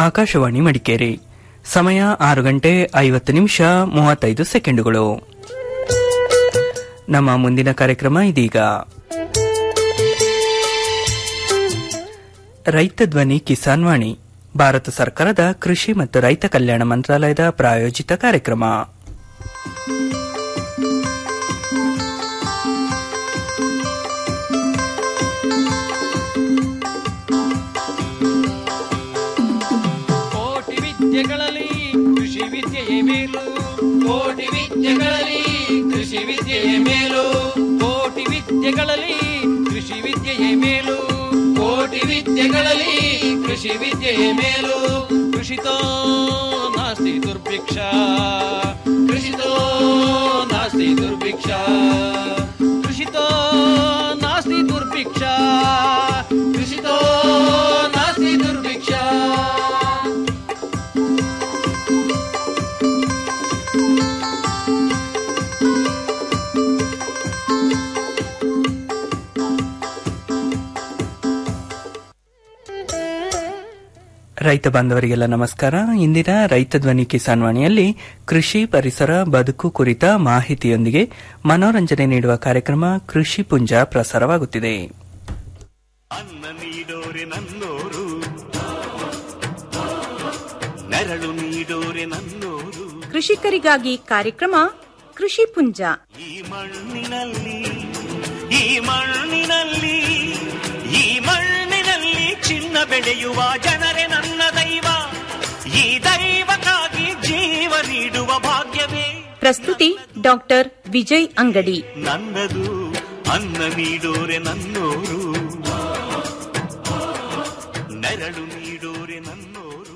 ಆಕಾಶವಾಣಿ ಮಡಿಕೇರಿ ಸಮಯ ಆರು ಗಂಟೆ ಐವತ್ತು ನಿಮಿಷ ಮೂವತ್ತೈದು ಸೆಕೆಂಡುಗಳು ನಮ್ಮ ಮುಂದಿನ ಕಾರ್ಯಕ್ರಮ ಇದೀಗ ರೈತ ಧ್ವನಿ ಕಿಸಾನ್ ವಾಣಿ ಭಾರತ ಸರ್ಕಾರದ ಕೃಷಿ ಮತ್ತು ರೈತ ಕಲ್ಯಾಣ ಮಂತ್ರಾಲಯದ ಪ್ರಾಯೋಜಿತ ಕಾರ್ಯಕ್ರಮ ಕೋಟಿ ವಿದ್ಯೆಗಳಲ್ಲಿ ಕೃಷಿ ವಿದ್ಯೆಯೇ ಮೇಲು ಕೋಟಿ ವಿದ್ಯೆಗಳಲ್ಲಿ ಕೃಷಿ ವಿದ್ಯೆಯೇ ಮೇಲು ಕೋಟಿ ವಿದ್ಯೆಗಳಲ್ಲಿ ಕೃಷಿ ವಿದ್ಯೆಯೇ ಮೇಲು ಕೋಟಿ ವಿದ್ಯೆಗಳಲ್ಲಿ ಕೃಷಿ ವಿದ್ಯೆಯೇ ಮೇಲು ಕೃಷಿತೋ ನಾಸ್ತಿ ದುರ್ಭಿಕ್ಷ ಕೃಷಿತೋ ನಾಸ್ತಿ ದುರ್ಭಿಕ್ಷ ಕೃಷಿತೋ ನಾಸ್ತಿ ದುರ್ಭಿಕ್ಷ ಕೃಷಿತೋ ನಾಸ್ತಿ ದುರ್ಭಿಕ್ಷ ರೈತ ಬಾಂಧವರಿಗೆಲ್ಲ ನಮಸ್ಕಾರ ಇಂದಿನ ರೈತ ಧ್ವನಿ ಕಿಸಾನ್ ವಾಣಿಯಲ್ಲಿ ಕೃಷಿ ಪರಿಸರ ಬದುಕು ಕುರಿತ ಮಾಹಿತಿಯೊಂದಿಗೆ ಮನೋರಂಜನೆ ನೀಡುವ ಕಾರ್ಯಕ್ರಮ ಕೃಷಿ ಪುಂಜ ಪ್ರಸಾರವಾಗುತ್ತಿದೆ ಅನ್ನ ನೀಡೋರೆ ನನ್ನೋರು ನೆರಳು ನೀಡೋರೆ ನನ್ನೋರು ಕೃಷಿಕರಿಗಾಗಿ ಕಾರ್ಯಕ್ರಮ ಕೃಷಿ ಪುಂಜ ಈ ಮಣ್ಣಿನಲ್ಲಿ ಈ ಮಣ್ಣಿನಲ್ಲಿ ಈ ಮಣ್ಣಿನಲ್ಲಿ ಚಿನ್ನ ಬೆಳೆಯುವ ಜನರೇ ನನ್ನ ದೈವ ಈ ದೈವಕ್ಕಾಗಿ ಜೀವ ನೀಡುವ ಭಾಗ್ಯವೇ ಪ್ರಸ್ತುತಿ ಡಾಕ್ಟರ್ ವಿಜಯ್ ಅಂಗಡಿ ನನ್ನದು ಅನ್ನ ನೀಡೋರೆ ನನ್ನೋರು ನೆರಳು ನೀಡೋರೆ ನನ್ನೋರು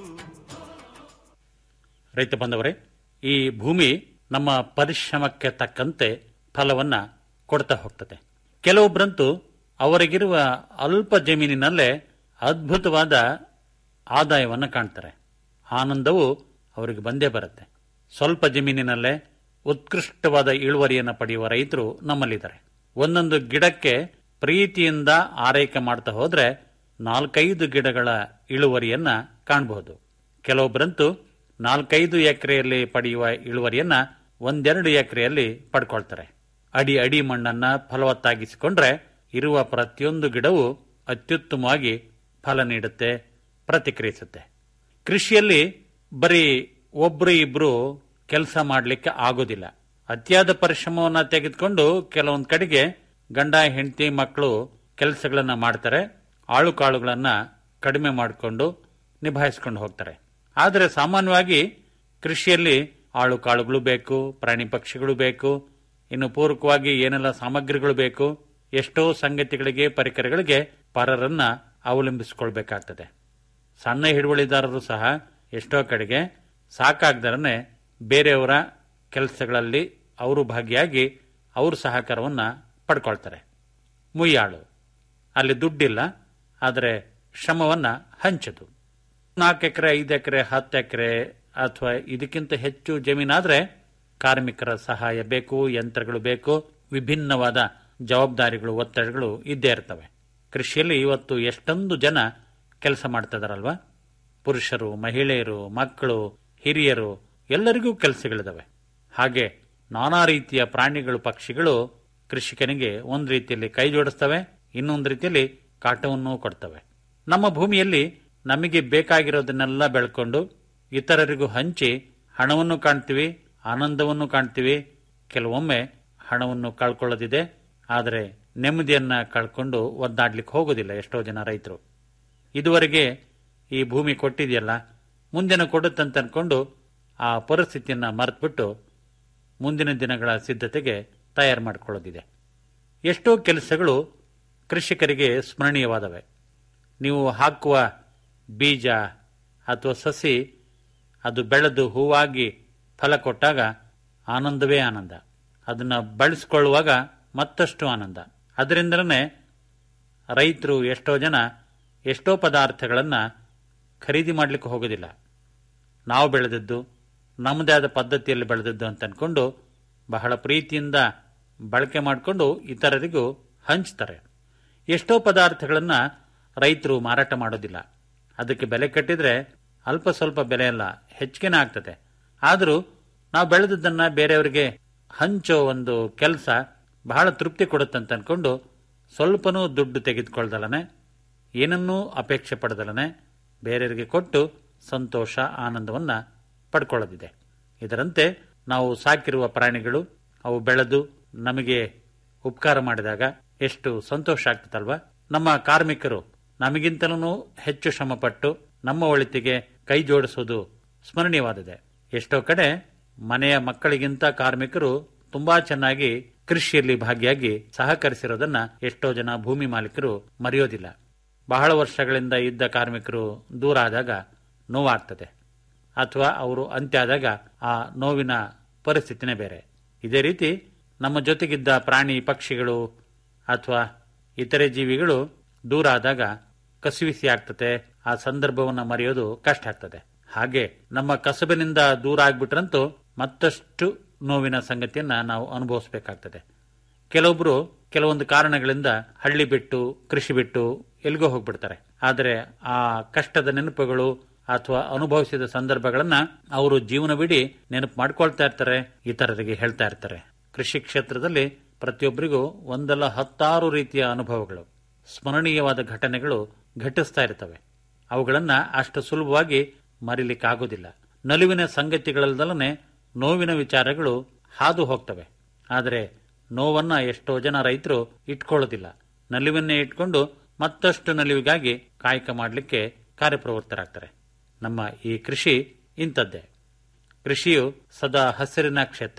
ರೈತ ಬಂದವರೇ ಈ ಭೂಮಿ ನಮ್ಮ ಪರಿಶ್ರಮಕ್ಕೆ ತಕ್ಕಂತೆ ಫಲವನ್ನ ಕೊಡ್ತಾ ಹೋಗ್ತದೆ ಕೆಲವೊಬ್ಬರಂತೂ ಅವರಿಗಿರುವ ಅಲ್ಪ ಜಮೀನಿನಲ್ಲೇ ಅದ್ಭುತವಾದ ಆದಾಯವನ್ನು ಕಾಣ್ತಾರೆ ಆನಂದವು ಅವರಿಗೆ ಬಂದೇ ಬರುತ್ತೆ ಸ್ವಲ್ಪ ಜಮೀನಿನಲ್ಲೇ ಉತ್ಕೃಷ್ಟವಾದ ಇಳುವರಿಯನ್ನು ಪಡೆಯುವ ರೈತರು ನಮ್ಮಲ್ಲಿದ್ದಾರೆ ಒಂದೊಂದು ಗಿಡಕ್ಕೆ ಪ್ರೀತಿಯಿಂದ ಆರೈಕೆ ಮಾಡ್ತಾ ಹೋದ್ರೆ ನಾಲ್ಕೈದು ಗಿಡಗಳ ಇಳುವರಿಯನ್ನ ಕಾಣಬಹುದು ಕೆಲವೊಬ್ಬರಂತೂ ನಾಲ್ಕೈದು ಎಕರೆಯಲ್ಲಿ ಪಡೆಯುವ ಇಳುವರಿಯನ್ನ ಒಂದೆರಡು ಎಕರೆಯಲ್ಲಿ ಪಡ್ಕೊಳ್ತಾರೆ ಅಡಿ ಅಡಿ ಮಣ್ಣನ್ನ ಫಲವತ್ತಾಗಿಸಿಕೊಂಡ್ರೆ ಇರುವ ಪ್ರತಿಯೊಂದು ಗಿಡವು ಅತ್ಯುತ್ತಮವಾಗಿ ಫಲ ನೀಡುತ್ತೆ ಪ್ರತಿಕ್ರಿಯಿಸುತ್ತೆ ಕೃಷಿಯಲ್ಲಿ ಬರೀ ಒಬ್ರು ಇಬ್ರು ಕೆಲಸ ಮಾಡಲಿಕ್ಕೆ ಆಗೋದಿಲ್ಲ ಅತಿಯಾದ ಪರಿಶ್ರಮವನ್ನ ತೆಗೆದುಕೊಂಡು ಕೆಲವೊಂದು ಕಡೆಗೆ ಗಂಡ ಹೆಂಡತಿ ಮಕ್ಕಳು ಕೆಲಸಗಳನ್ನ ಮಾಡ್ತಾರೆ ಆಳು ಕಾಳುಗಳನ್ನ ಕಡಿಮೆ ಮಾಡಿಕೊಂಡು ನಿಭಾಯಿಸ್ಕೊಂಡು ಹೋಗ್ತಾರೆ ಆದರೆ ಸಾಮಾನ್ಯವಾಗಿ ಕೃಷಿಯಲ್ಲಿ ಆಳು ಕಾಳುಗಳು ಬೇಕು ಪ್ರಾಣಿ ಪಕ್ಷಿಗಳು ಬೇಕು ಇನ್ನು ಪೂರಕವಾಗಿ ಏನೆಲ್ಲ ಸಾಮಗ್ರಿಗಳು ಬೇಕು ಎಷ್ಟೋ ಸಂಗತಿಗಳಿಗೆ ಪರಿಕರಗಳಿಗೆ ಪರರನ್ನ ಅವಲಂಬಿಸಿಕೊಳ್ಬೇಕಾಗ್ತದೆ ಸಣ್ಣ ಹಿಡುವಳಿದಾರರು ಸಹ ಎಷ್ಟೋ ಕಡೆಗೆ ಸಾಕಾಗ್ದರನೆ ಬೇರೆಯವರ ಕೆಲಸಗಳಲ್ಲಿ ಅವರು ಭಾಗಿಯಾಗಿ ಅವ್ರ ಸಹಕಾರವನ್ನ ಪಡ್ಕೊಳ್ತಾರೆ ಮುಯ್ಯಾಳು ಅಲ್ಲಿ ದುಡ್ಡಿಲ್ಲ ಆದರೆ ಶ್ರಮವನ್ನ ಹಂಚದು ನಾಲ್ಕು ಎಕರೆ ಐದು ಎಕರೆ ಹತ್ತು ಎಕರೆ ಅಥವಾ ಇದಕ್ಕಿಂತ ಹೆಚ್ಚು ಜಮೀನಾದ್ರೆ ಕಾರ್ಮಿಕರ ಸಹಾಯ ಬೇಕು ಯಂತ್ರಗಳು ಬೇಕು ವಿಭಿನ್ನವಾದ ಜವಾಬ್ದಾರಿಗಳು ಒತ್ತಡಗಳು ಇದ್ದೇ ಇರ್ತವೆ ಕೃಷಿಯಲ್ಲಿ ಇವತ್ತು ಎಷ್ಟೊಂದು ಜನ ಕೆಲಸ ಮಾಡ್ತಾ ಇದಾರಲ್ವಾ ಪುರುಷರು ಮಹಿಳೆಯರು ಮಕ್ಕಳು ಹಿರಿಯರು ಎಲ್ಲರಿಗೂ ಕೆಲಸಗಳಿದಾವೆ ಹಾಗೆ ನಾನಾ ರೀತಿಯ ಪ್ರಾಣಿಗಳು ಪಕ್ಷಿಗಳು ಕೃಷಿಕನಿಗೆ ಒಂದು ರೀತಿಯಲ್ಲಿ ಕೈ ಜೋಡಿಸ್ತವೆ ಇನ್ನೊಂದು ರೀತಿಯಲ್ಲಿ ಕಾಟವನ್ನು ಕೊಡ್ತವೆ ನಮ್ಮ ಭೂಮಿಯಲ್ಲಿ ನಮಗೆ ಬೇಕಾಗಿರೋದನ್ನೆಲ್ಲ ಬೆಳ್ಕೊಂಡು ಇತರರಿಗೂ ಹಂಚಿ ಹಣವನ್ನು ಕಾಣ್ತೀವಿ ಆನಂದವನ್ನು ಕಾಣ್ತೀವಿ ಕೆಲವೊಮ್ಮೆ ಹಣವನ್ನು ಕಳ್ಕೊಳ್ಳೋದಿದೆ ಆದರೆ ನೆಮ್ಮದಿಯನ್ನ ಕಳ್ಕೊಂಡು ಒದ್ದಾಡ್ಲಿಕ್ಕೆ ಹೋಗೋದಿಲ್ಲ ಎಷ್ಟೋ ಜನ ರೈತರು ಇದುವರೆಗೆ ಈ ಭೂಮಿ ಕೊಟ್ಟಿದೆಯಲ್ಲ ಮುಂದಿನ ಕೊಡುತ್ತಂತ ಅನ್ಕೊಂಡು ಆ ಪರಿಸ್ಥಿತಿಯನ್ನ ಮರೆತುಬಿಟ್ಟು ಮುಂದಿನ ದಿನಗಳ ಸಿದ್ಧತೆಗೆ ತಯಾರು ಮಾಡಿಕೊಳ್ಳೋದಿದೆ ಎಷ್ಟೋ ಕೆಲಸಗಳು ಕೃಷಿಕರಿಗೆ ಸ್ಮರಣೀಯವಾದವೆ ನೀವು ಹಾಕುವ ಬೀಜ ಅಥವಾ ಸಸಿ ಅದು ಬೆಳೆದು ಹೂವಾಗಿ ಫಲ ಕೊಟ್ಟಾಗ ಆನಂದವೇ ಆನಂದ ಅದನ್ನ ಬಳಸಿಕೊಳ್ಳುವಾಗ ಮತ್ತಷ್ಟು ಆನಂದ ಅದರಿಂದಲೇ ರೈತರು ಎಷ್ಟೋ ಜನ ಎಷ್ಟೋ ಪದಾರ್ಥಗಳನ್ನು ಖರೀದಿ ಮಾಡಲಿಕ್ಕೆ ಹೋಗೋದಿಲ್ಲ ನಾವು ಬೆಳೆದದ್ದು ನಮ್ಮದೇ ಆದ ಪದ್ಧತಿಯಲ್ಲಿ ಬೆಳೆದದ್ದು ಅಂತ ಅನ್ಕೊಂಡು ಬಹಳ ಪ್ರೀತಿಯಿಂದ ಬಳಕೆ ಮಾಡಿಕೊಂಡು ಇತರರಿಗೂ ಹಂಚ್ತಾರೆ ಎಷ್ಟೋ ಪದಾರ್ಥಗಳನ್ನ ರೈತರು ಮಾರಾಟ ಮಾಡೋದಿಲ್ಲ ಅದಕ್ಕೆ ಬೆಲೆ ಕಟ್ಟಿದ್ರೆ ಅಲ್ಪ ಸ್ವಲ್ಪ ಬೆಲೆ ಅಲ್ಲ ಹೆಚ್ಚಿಗೆನೇ ಆಗ್ತದೆ ಆದರೂ ನಾವು ಬೆಳೆದದ್ದನ್ನ ಬೇರೆಯವರಿಗೆ ಹಂಚೋ ಒಂದು ಕೆಲಸ ಬಹಳ ತೃಪ್ತಿ ಕೊಡುತ್ತಂತ ಅನ್ಕೊಂಡು ಸ್ವಲ್ಪನೂ ದುಡ್ಡು ತೆಗೆದುಕೊಳ್ದಲನೆ ಏನನ್ನೂ ಅಪೇಕ್ಷೆ ಪಡೆದಲನೆ ಬೇರೆಯವರಿಗೆ ಕೊಟ್ಟು ಸಂತೋಷ ಆನಂದವನ್ನ ಪಡ್ಕೊಳ್ಳೋದಿದೆ ಇದರಂತೆ ನಾವು ಸಾಕಿರುವ ಪ್ರಾಣಿಗಳು ಅವು ಬೆಳೆದು ನಮಗೆ ಉಪಕಾರ ಮಾಡಿದಾಗ ಎಷ್ಟು ಸಂತೋಷ ಆಗ್ತದಲ್ವಾ ನಮ್ಮ ಕಾರ್ಮಿಕರು ನಮಗಿಂತಲೂ ಹೆಚ್ಚು ಶ್ರಮಪಟ್ಟು ನಮ್ಮ ಒಳಿತಿಗೆ ಕೈ ಜೋಡಿಸುವುದು ಸ್ಮರಣೀಯವಾದಿದೆ ಎಷ್ಟೋ ಕಡೆ ಮನೆಯ ಮಕ್ಕಳಿಗಿಂತ ಕಾರ್ಮಿಕರು ತುಂಬಾ ಚೆನ್ನಾಗಿ ಕೃಷಿಯಲ್ಲಿ ಭಾಗಿಯಾಗಿ ಸಹಕರಿಸಿರೋದನ್ನ ಎಷ್ಟೋ ಜನ ಭೂಮಿ ಮಾಲೀಕರು ಮರೆಯೋದಿಲ್ಲ ಬಹಳ ವರ್ಷಗಳಿಂದ ಇದ್ದ ಕಾರ್ಮಿಕರು ದೂರ ಆದಾಗ ನೋವಾಗ್ತದೆ ಅಥವಾ ಅವರು ಅಂತ್ಯ ಆದಾಗ ಆ ನೋವಿನ ಪರಿಸ್ಥಿತಿನೇ ಬೇರೆ ಇದೇ ರೀತಿ ನಮ್ಮ ಜೊತೆಗಿದ್ದ ಪ್ರಾಣಿ ಪಕ್ಷಿಗಳು ಅಥವಾ ಇತರೆ ಜೀವಿಗಳು ದೂರ ಆದಾಗ ಕಸಿವಿಸಿ ಆಗ್ತದೆ ಆ ಸಂದರ್ಭವನ್ನು ಮರೆಯೋದು ಕಷ್ಟ ಆಗ್ತದೆ ಹಾಗೆ ನಮ್ಮ ಕಸಬಿನಿಂದ ದೂರ ಆಗ್ಬಿಟ್ರಂತೂ ಮತ್ತಷ್ಟು ನೋವಿನ ಸಂಗತಿಯನ್ನ ನಾವು ಅನುಭವಿಸಬೇಕಾಗ್ತದೆ ಕೆಲವೊಬ್ರು ಕೆಲವೊಂದು ಕಾರಣಗಳಿಂದ ಹಳ್ಳಿ ಬಿಟ್ಟು ಕೃಷಿ ಬಿಟ್ಟು ಎಲ್ಲಿಗೋ ಹೋಗ್ಬಿಡ್ತಾರೆ ಆದರೆ ಆ ಕಷ್ಟದ ನೆನಪುಗಳು ಅಥವಾ ಅನುಭವಿಸಿದ ಸಂದರ್ಭಗಳನ್ನ ಅವರು ಜೀವನವಿಡೀ ನೆನಪು ಮಾಡ್ಕೊಳ್ತಾ ಇರ್ತಾರೆ ಇತರರಿಗೆ ಹೇಳ್ತಾ ಇರ್ತಾರೆ ಕೃಷಿ ಕ್ಷೇತ್ರದಲ್ಲಿ ಪ್ರತಿಯೊಬ್ಬರಿಗೂ ಒಂದಲ್ಲ ಹತ್ತಾರು ರೀತಿಯ ಅನುಭವಗಳು ಸ್ಮರಣೀಯವಾದ ಘಟನೆಗಳು ಘಟಿಸ್ತಾ ಇರ್ತವೆ ಅವುಗಳನ್ನ ಅಷ್ಟು ಸುಲಭವಾಗಿ ಮರಿಲಿಕ್ಕಾಗೋದಿಲ್ಲ ನಲಿವಿನ ಸಂಗತಿಗಳಲ್ಲದಲ್ಲೇ ನೋವಿನ ವಿಚಾರಗಳು ಹಾದು ಹೋಗ್ತವೆ ಆದರೆ ನೋವನ್ನ ಎಷ್ಟೋ ಜನ ರೈತರು ಇಟ್ಕೊಳ್ಳೋದಿಲ್ಲ ನಲಿವನ್ನೇ ಇಟ್ಕೊಂಡು ಮತ್ತಷ್ಟು ನಲಿವಿಗಾಗಿ ಕಾಯಕ ಮಾಡಲಿಕ್ಕೆ ಕಾರ್ಯಪ್ರವೃತ್ತರಾಗ್ತಾರೆ ನಮ್ಮ ಈ ಕೃಷಿ ಇಂಥದ್ದೇ ಕೃಷಿಯು ಸದಾ ಹಸಿರಿನ ಕ್ಷೇತ್ರ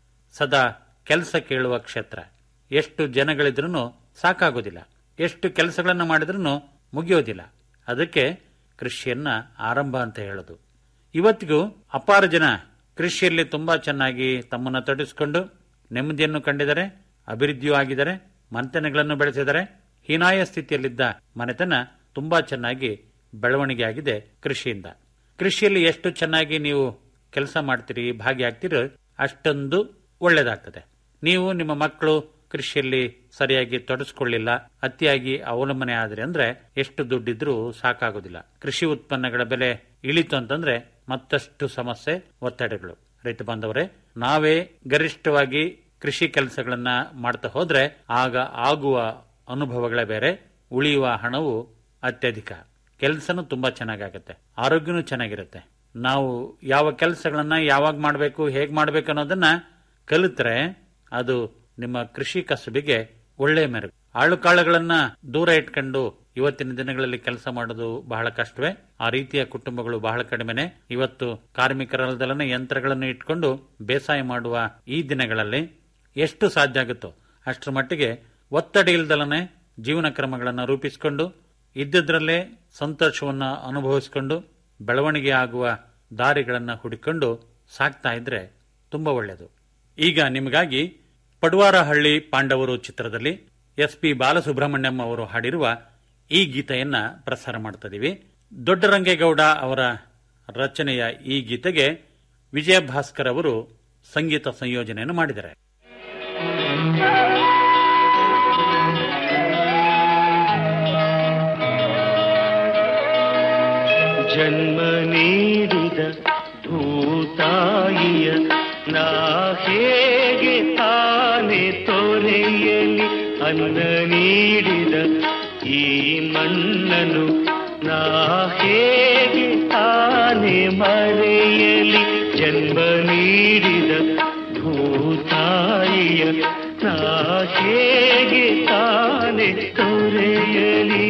ಸದಾ ಕೆಲಸ ಕೇಳುವ ಕ್ಷೇತ್ರ ಎಷ್ಟು ಜನಗಳಿದ್ರೂ ಸಾಕಾಗೋದಿಲ್ಲ ಎಷ್ಟು ಕೆಲಸಗಳನ್ನು ಮಾಡಿದ್ರೂ ಮುಗಿಯೋದಿಲ್ಲ ಅದಕ್ಕೆ ಕೃಷಿಯನ್ನ ಆರಂಭ ಅಂತ ಹೇಳೋದು ಇವತ್ತಿಗೂ ಅಪಾರ ಜನ ಕೃಷಿಯಲ್ಲಿ ತುಂಬಾ ಚೆನ್ನಾಗಿ ತಮ್ಮನ್ನು ತೊಡಗಿಸಿಕೊಂಡು ನೆಮ್ಮದಿಯನ್ನು ಕಂಡಿದ್ದಾರೆ ಅಭಿವೃದ್ಧಿಯೂ ಆಗಿದ್ದಾರೆ ಮನೆತನಗಳನ್ನು ಬೆಳೆಸಿದ್ದಾರೆ ಹೀನಾಯ ಸ್ಥಿತಿಯಲ್ಲಿದ್ದ ಮನೆತನ ತುಂಬಾ ಚೆನ್ನಾಗಿ ಬೆಳವಣಿಗೆ ಆಗಿದೆ ಕೃಷಿಯಿಂದ ಕೃಷಿಯಲ್ಲಿ ಎಷ್ಟು ಚೆನ್ನಾಗಿ ನೀವು ಕೆಲಸ ಮಾಡ್ತೀರಿ ಭಾಗಿಯಾಗ್ತೀರೋ ಅಷ್ಟೊಂದು ಒಳ್ಳೇದಾಗ್ತದೆ ನೀವು ನಿಮ್ಮ ಮಕ್ಕಳು ಕೃಷಿಯಲ್ಲಿ ಸರಿಯಾಗಿ ತೊಡಸ್ಕೊಳ್ಳಿಲ್ಲ ಅತಿಯಾಗಿ ಅವಲಂಬನೆ ಆದ್ರೆ ಅಂದ್ರೆ ಎಷ್ಟು ದುಡ್ಡಿದ್ರೂ ಸಾಕಾಗೋದಿಲ್ಲ ಕೃಷಿ ಉತ್ಪನ್ನಗಳ ಬೆಲೆ ಇಳಿತು ಅಂತಂದ್ರೆ ಮತ್ತಷ್ಟು ಸಮಸ್ಯೆ ಒತ್ತಡಗಳು ರೈತ ಬಾಂಧವರೇ ನಾವೇ ಗರಿಷ್ಠವಾಗಿ ಕೃಷಿ ಕೆಲಸಗಳನ್ನ ಮಾಡ್ತಾ ಹೋದ್ರೆ ಆಗ ಆಗುವ ಅನುಭವಗಳೇ ಬೇರೆ ಉಳಿಯುವ ಹಣವು ಅತ್ಯಧಿಕ ಕೆಲಸನೂ ತುಂಬಾ ಚೆನ್ನಾಗಾಗತ್ತೆ ಆರೋಗ್ಯನೂ ಚೆನ್ನಾಗಿರುತ್ತೆ ನಾವು ಯಾವ ಕೆಲಸಗಳನ್ನ ಯಾವಾಗ ಮಾಡಬೇಕು ಹೇಗ್ ಮಾಡ್ಬೇಕು ಅನ್ನೋದನ್ನ ಕಲಿತ್ರೆ ಅದು ನಿಮ್ಮ ಕೃಷಿ ಕಸುಬಿಗೆ ಒಳ್ಳೆಯ ಮೆರುಗು ಆಳು ಕಾಳುಗಳನ್ನ ದೂರ ಇಟ್ಕೊಂಡು ಇವತ್ತಿನ ದಿನಗಳಲ್ಲಿ ಕೆಲಸ ಮಾಡೋದು ಬಹಳ ಕಷ್ಟವೇ ಆ ರೀತಿಯ ಕುಟುಂಬಗಳು ಬಹಳ ಕಡಿಮೆನೆ ಇವತ್ತು ಕಾರ್ಮಿಕರಲ್ಲದಲ್ಲೇ ಯಂತ್ರಗಳನ್ನು ಇಟ್ಕೊಂಡು ಬೇಸಾಯ ಮಾಡುವ ಈ ದಿನಗಳಲ್ಲಿ ಎಷ್ಟು ಸಾಧ್ಯ ಆಗುತ್ತೋ ಅಷ್ಟರ ಮಟ್ಟಿಗೆ ಒತ್ತಡ ಇಲ್ದಲನೆ ಜೀವನ ಕ್ರಮಗಳನ್ನು ರೂಪಿಸಿಕೊಂಡು ಇದ್ದಿದ್ರಲ್ಲೇ ಸಂತೋಷವನ್ನ ಅನುಭವಿಸಿಕೊಂಡು ಬೆಳವಣಿಗೆ ಆಗುವ ದಾರಿಗಳನ್ನ ಹುಡುಕೊಂಡು ಸಾಕ್ತಾ ಇದ್ರೆ ತುಂಬಾ ಒಳ್ಳೆಯದು ಈಗ ನಿಮಗಾಗಿ ಪಡುವಾರಹಳ್ಳಿ ಪಾಂಡವರು ಚಿತ್ರದಲ್ಲಿ ಎಸ್ ಪಿ ಬಾಲಸುಬ್ರಹ್ಮಣ್ಯಂ ಅವರು ಹಾಡಿರುವ ಈ ಗೀತೆಯನ್ನ ಪ್ರಸಾರ ಮಾಡ್ತಿದ್ದೀವಿ ದೊಡ್ಡರಂಗೇಗೌಡ ಅವರ ರಚನೆಯ ಈ ಗೀತೆಗೆ ವಿಜಯ ಭಾಸ್ಕರ್ ಅವರು ಸಂಗೀತ ಸಂಯೋಜನೆಯನ್ನು ಮಾಡಿದ್ದಾರೆ ಜನ್ಮ ನೀಡಿದ ಭೂತಾಯಿಯ ನಾ ಹೇಗೆ ತಾನೆ ತೊರೆಯಲಿ ಅನ್ನ ನೀಡಿದ ಈ ಮಣ್ಣನು ನಾ ಹೇಗೆ ತಾನೆ ಮರೆಯಲಿ ಜನ್ಮ ನೀಡಿದ ಭೂತಾಯಿಯ ನಾ ಹೇಗೆ ತಾನೆ ತೊರೆಯಲಿ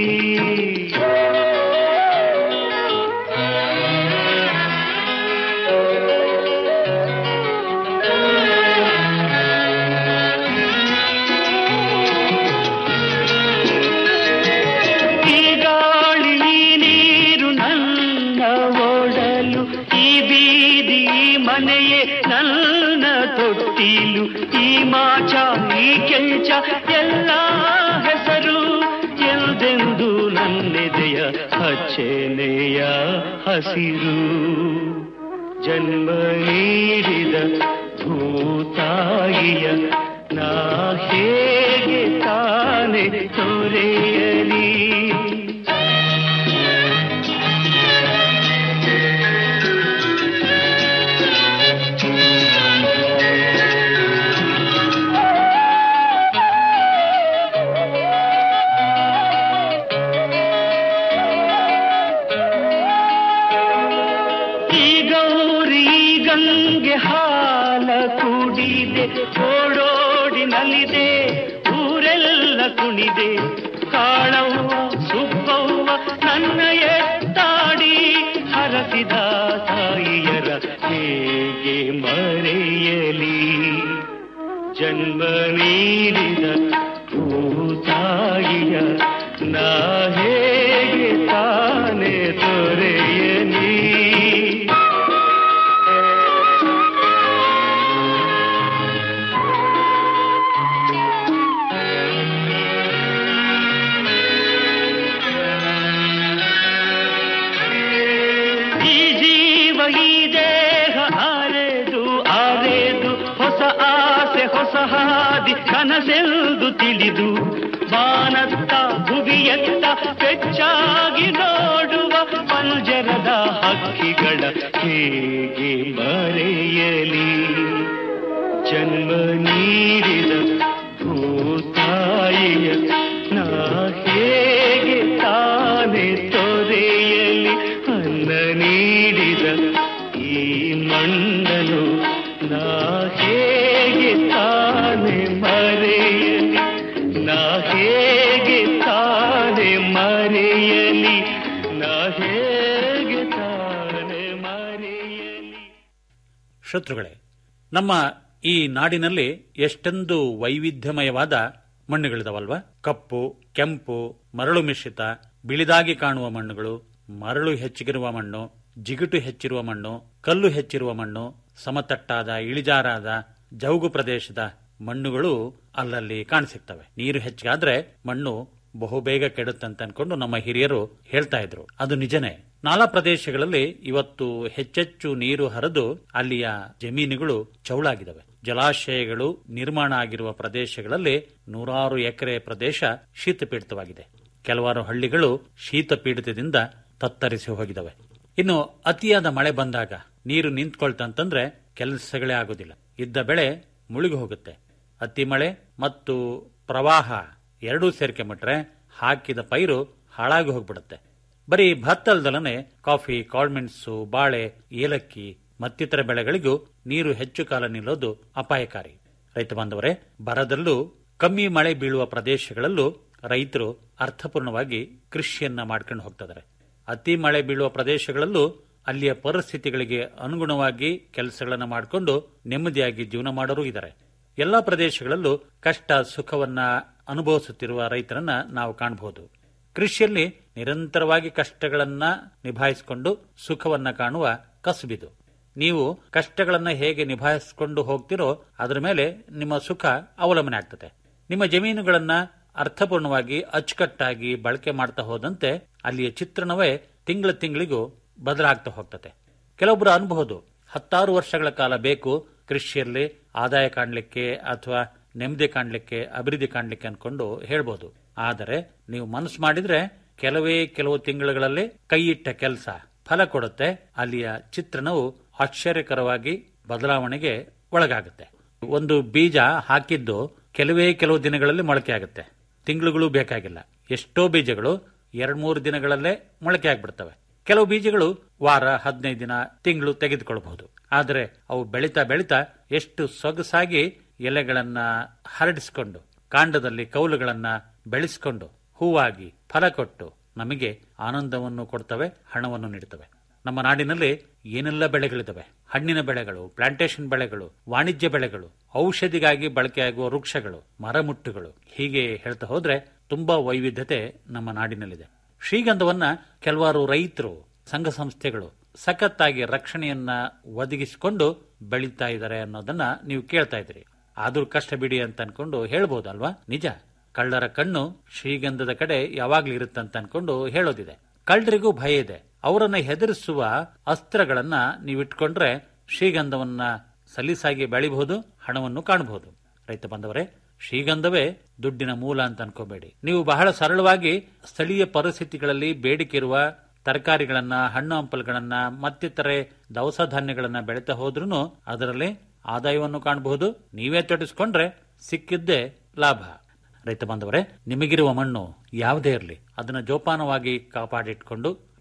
ಈ ಗಾಳಿ ಈ ನೀರು ನನ್ನ ಓಡಲು ಈ ಬೀದಿ ಈ ಮನೆಯೇ ನನ್ನ ತೊಟ್ಟಿಲು ಈ ಮಾಚ ಈ ಕೆಂಚ ಎಲ್ಲ ಹೆಸರು ಎಲ್ದೆಂದು ನನ್ನೆದೆಯ ಹಚ್ಚೆನೆಯ ಹಸಿರು ಜನ್ಮ ನೀಡಿದ ಭೂತಾಯಿಯ ನಾ ಹೇಗೆ ತಾನೆ ತೊರೆಯಲಿ ಕುಣಿದೆ ಕಾಳವ್ವ ಸುಬ್ಬವ್ವ ನನ್ನ ಎತ್ತಾಡಿ ಹರಸಿದ ತಾಯಿಯರ ಹೇಗೆ ಮರೆಯಲಿ ಜನ್ಮ ನೀಡಿದ ಭೂತಾಯಿಯ ನಾ ಹೇಗೆ ತಾನೆ ತೊರೆಯಲಿ ಈ ಜೀವ ಈ ದೇಹ ಆರೆದು ಆರೆದು ಹೊಸ ಆಸೆ ಹೊಸ ಹಾದಿ ಕನಸೆಂದು ತಿಳಿದು ಬಾನತ್ತ ಭುವಿಯತ್ತ ಪೆಚ್ಚಾಗಿ ನೋಡುವ ಪಂಜರದ ಹಕ್ಕಿಗಳ ಹೇಗೆ ಮರೆಯಲಿ ಜನ್ಮ ನೀಡಿದ ಭೂತಾಯಿಯ ನಾ ಹೇಗೆ ತಾನೆ ತೊರೆಯಲಿ ಅನ್ನ ನೀಡಿದ ಈ ಮಣ್ಣನು ನಾ ಹೇಗೆ ತಾನೆ ಮರೆಯಲಿ ನಾ ಹೇಗೆ ತಾನೆ ಮರೆಯಲಿ ನಾ ಹೇಗೆ ತಾನೆ ಮರೆಯಲಿ ಶತ್ರುಗಳೇ ನಮ್ಮ ಈ ನಾಡಿನಲ್ಲಿ ಎಷ್ಟೊಂದು ವೈವಿಧ್ಯಮಯವಾದ ಮಣ್ಣುಗಳಿದಾವಲ್ವಾ ಕಪ್ಪು ಕೆಂಪು ಮರಳು ಮಿಶ್ರಿತ ಬಿಳಿದಾಗಿ ಕಾಣುವ ಮಣ್ಣುಗಳು ಮರಳು ಹೆಚ್ಚಿಗಿರುವ ಮಣ್ಣು ಜಿಗುಟು ಹೆಚ್ಚಿರುವ ಮಣ್ಣು ಕಲ್ಲು ಹೆಚ್ಚಿರುವ ಮಣ್ಣು ಸಮತಟ್ಟಾದ ಇಳಿಜಾರಾದ ಜೌಗು ಪ್ರದೇಶದ ಮಣ್ಣುಗಳು ಅಲ್ಲಲ್ಲಿ ಕಾಣಸಿಗ್ತವೆ ನೀರು ಹೆಚ್ಚಾದ್ರೆ ಮಣ್ಣು ಬಹುಬೇಗ ಕೆಡುತ್ತಂತ ಅನ್ಕೊಂಡು ನಮ್ಮ ಹಿರಿಯರು ಹೇಳ್ತಾ ಇದ್ರು ಅದು ನಿಜನೇ ನಾಲಾ ಪ್ರದೇಶಗಳಲ್ಲಿ ಇವತ್ತು ಹೆಚ್ಚೆಚ್ಚು ನೀರು ಹರಿದು ಅಲ್ಲಿಯ ಜಮೀನುಗಳು ಚೌಳಾಗಿದ್ದಾವೆ ಜಲಾಶಯಗಳು ನಿರ್ಮಾಣ ಆಗಿರುವ ಪ್ರದೇಶಗಳಲ್ಲಿ ನೂರಾರು ಎಕರೆ ಪ್ರದೇಶ ಶೀತಪೀಡಿತವಾಗಿದೆ ಕೆಲವಾರು ಹಳ್ಳಿಗಳು ಶೀತ ಪೀಡಿತದಿಂದ ತತ್ತರಿಸಿ ಹೋಗಿದವೆ ಇನ್ನು ಅತಿಯಾದ ಮಳೆ ಬಂದಾಗ ನೀರು ನಿಂತ್ಕೊಳ್ತಂತಂದ್ರೆ ಕೆಲಸಗಳೇ ಆಗೋದಿಲ್ಲ ಇದ್ದ ಬೆಳೆ ಮುಳುಗಿ ಹೋಗುತ್ತೆ ಅತಿ ಮಳೆ ಮತ್ತು ಪ್ರವಾಹ ಎರಡೂ ಸೇರ್ಕೊಂಬಿಟ್ರೆ ಹಾಕಿದ ಪೈರು ಹಾಳಾಗಿ ಹೋಗ್ಬಿಡುತ್ತೆ ಬರೀ ಭತ್ತ ಅಲ್ದಲನೆ ಕಾಫಿ ಕಾಳ್ಮೆಣಸು ಬಾಳೆ ಏಲಕ್ಕಿ ಮತ್ತಿತರ ಬೆಳೆಗಳಿಗೂ ನೀರು ಹೆಚ್ಚು ಕಾಲ ನಿಲ್ಲೋದು ಅಪಾಯಕಾರಿ ರೈತ ಬಾಂಧವರೇ ಬರದಲ್ಲೂ ಕಮ್ಮಿ ಮಳೆ ಬೀಳುವ ಪ್ರದೇಶಗಳಲ್ಲೂ ರೈತರು ಅರ್ಥಪೂರ್ಣವಾಗಿ ಕೃಷಿಯನ್ನ ಮಾಡ್ಕೊಂಡು ಹೋಗ್ತಿದ್ದಾರೆ ಅತಿ ಮಳೆ ಬೀಳುವ ಪ್ರದೇಶಗಳಲ್ಲೂ ಅಲ್ಲಿಯ ಪರಿಸ್ಥಿತಿಗಳಿಗೆ ಅನುಗುಣವಾಗಿ ಕೆಲಸಗಳನ್ನು ಮಾಡಿಕೊಂಡು ನೆಮ್ಮದಿಯಾಗಿ ಜೀವನ ಮಾಡೋರು ಇದ್ದಾರೆ ಎಲ್ಲಾ ಪ್ರದೇಶಗಳಲ್ಲೂ ಕಷ್ಟ ಸುಖವನ್ನ ಅನುಭವಿಸುತ್ತಿರುವ ರೈತರನ್ನ ನಾವು ಕಾಣಬಹುದು ಕೃಷಿಯಲ್ಲಿ ನಿರಂತರವಾಗಿ ಕಷ್ಟಗಳನ್ನ ನಿಭಾಯಿಸಿಕೊಂಡು ಸುಖವನ್ನ ಕಾಣುವ ಕಸುಬಿದು ನೀವು ಕಷ್ಟಗಳನ್ನ ಹೇಗೆ ನಿಭಾಯಿಸಿಕೊಂಡು ಹೋಗ್ತಿರೋ ಅದರ ಮೇಲೆ ನಿಮ್ಮ ಸುಖ ಅವಲಂಬನೆ ಆಗ್ತದೆ ನಿಮ್ಮ ಜಮೀನುಗಳನ್ನ ಅರ್ಥಪೂರ್ಣವಾಗಿ ಅಚ್ಚುಕಟ್ಟಾಗಿ ಬಳಕೆ ಮಾಡ್ತಾ ಹೋದಂತೆ ಅಲ್ಲಿಯ ಚಿತ್ರಣವೇ ತಿಂಗಳ ತಿಂಗಳಿಗೂ ಬದಲಾಗ್ತಾ ಹೋಗ್ತದೆ ಕೆಲವೊಬ್ಬರು ಅನ್ಬಹುದು ಹತ್ತಾರು ವರ್ಷಗಳ ಕಾಲ ಬೇಕು ಕೃಷಿಯಲ್ಲಿ ಆದಾಯ ಕಾಣಲಿಕ್ಕೆ ಅಥವಾ ನೆಮ್ಮದಿ ಕಾಣಲಿಕ್ಕೆ ಅಭಿವೃದ್ಧಿ ಕಾಣಲಿಕ್ಕೆ ಅನ್ಕೊಂಡು ಹೇಳ್ಬೋದು ಆದರೆ ನೀವು ಮನಸ್ಸು ಮಾಡಿದ್ರೆ ಕೆಲವೇ ಕೆಲವು ತಿಂಗಳುಗಳಲ್ಲಿ ಕೈಯಿಟ್ಟ ಕೆಲಸ ಫಲ ಕೊಡುತ್ತೆ ಅಲ್ಲಿಯ ಚಿತ್ರಣವು ಆಶ್ಚರ್ಯಕರವಾಗಿ ಬದಲಾವಣೆಗೆ ಒಳಗಾಗುತ್ತೆ ಒಂದು ಬೀಜ ಹಾಕಿದ್ದು ಕೆಲವೇ ಕೆಲವು ದಿನಗಳಲ್ಲಿ ಮೊಳಕೆ ಆಗುತ್ತೆ ತಿಂಗಳುಗಳು ಬೇಕಾಗಿಲ್ಲ ಎಷ್ಟೋ ಬೀಜಗಳು ಎರಡ್ ಮೂರು ದಿನಗಳಲ್ಲೇ ಮೊಳಕೆ ಆಗ್ಬಿಡ್ತವೆ ಕೆಲವು ಬೀಜಗಳು ವಾರ ಹದಿನೈದು ದಿನ ತಿಂಗಳು ತೆಗೆದುಕೊಳ್ಳಬಹುದು ಆದರೆ ಅವು ಬೆಳೀತಾ ಬೆಳೀತಾ ಎಷ್ಟು ಸೊಗಸಾಗಿ ಎಲೆಗಳನ್ನ ಹರಡಿಸಿಕೊಂಡು ಕಾಂಡದಲ್ಲಿ ಕೌಲುಗಳನ್ನ ಬೆಳೆಸಿಕೊಂಡು ಹೂವಾಗಿ ಫಲ ಕೊಟ್ಟು ನಮಗೆ ಆನಂದವನ್ನು ಕೊಡ್ತವೆ ಹಣವನ್ನು ನೀಡುತ್ತವೆ ನಮ್ಮ ನಾಡಿನಲ್ಲಿ ಏನೆಲ್ಲ ಬೆಳೆಗಳಿದಾವೆ ಹಣ್ಣಿನ ಬೆಳೆಗಳು ಪ್ಲಾಂಟೇಶನ್ ಬೆಳೆಗಳು ವಾಣಿಜ್ಯ ಬೆಳೆಗಳು ಔಷಧಿಗಾಗಿ ಬಳಕೆಯಾಗುವ ವೃಕ್ಷಗಳು ಮರಮುಟ್ಟುಗಳು ಹೀಗೆ ಹೇಳ್ತಾ ಹೋದ್ರೆ ತುಂಬಾ ವೈವಿಧ್ಯತೆ ನಮ್ಮ ನಾಡಿನಲ್ಲಿದೆ ಶ್ರೀಗಂಧವನ್ನ ಕೆಲವಾರು ರೈತರು ಸಂಘ ಸಂಸ್ಥೆಗಳು ಸಖತ್ತಾಗಿ ರಕ್ಷಣೆಯನ್ನ ಒದಗಿಸಿಕೊಂಡು ಬೆಳೀತಾ ಇದ್ದಾರೆ ಅನ್ನೋದನ್ನ ನೀವು ಕೇಳ್ತಾ ಇದ್ರಿ ಆದ್ರೂ ಕಷ್ಟ ಬಿಡಿ ಅಂತ ಅನ್ಕೊಂಡು ಹೇಳ್ಬೋದಲ್ವಾ ನಿಜ ಕಳ್ಳರ ಕಣ್ಣು ಶ್ರೀಗಂಧದ ಕಡೆ ಯಾವಾಗ್ಲೂ ಇರುತ್ತಂತ ಅನ್ಕೊಂಡು ಹೇಳೋದಿದೆ ಕಳ್ಳರಿಗೂ ಭಯ ಇದೆ ಅವರನ್ನ ಹೆದರಿಸುವ ಅಸ್ತ್ರಗಳನ್ನ ನೀವಿಟ್ಕೊಂಡ್ರೆ ಶ್ರೀಗಂಧವನ್ನ ಸಲೀಸಾಗಿ ಬೆಳಿಬಹುದು ಹಣವನ್ನು ಕಾಣಬಹುದು ರೈತ ಬಂದವರೇ ಶ್ರೀಗಂಧವೇ ದುಡ್ಡಿನ ಮೂಲ ಅಂತ ಅನ್ಕೋಬೇಡಿ ನೀವು ಬಹಳ ಸರಳವಾಗಿ ಸ್ಥಳೀಯ ಪರಿಸ್ಥಿತಿಗಳಲ್ಲಿ ಬೇಡಿಕೆ ಇರುವ ತರಕಾರಿಗಳನ್ನ ಹಣ್ಣು ಹಂಪಲುಗಳನ್ನ ಮತ್ತಿತರೆ ದವಸ ಧಾನ್ಯಗಳನ್ನ ಬೆಳೀತಾ ಹೋದ್ರೂ ಅದರಲ್ಲಿ ಆದಾಯವನ್ನು ಕಾಣಬಹುದು ನೀವೇ ತೊಡಸ್ಕೊಂಡ್ರೆ ಸಿಕ್ಕಿದ್ದೇ ಲಾಭ ರೈತ ಬಾಂಧವರೇ ನಿಮಗಿರುವ ಮಣ್ಣು ಯಾವುದೇ ಇರಲಿ ಅದನ್ನ ಜೋಪಾನವಾಗಿ ಕಾಪಾಡಿಟ್ಕೊಂಡು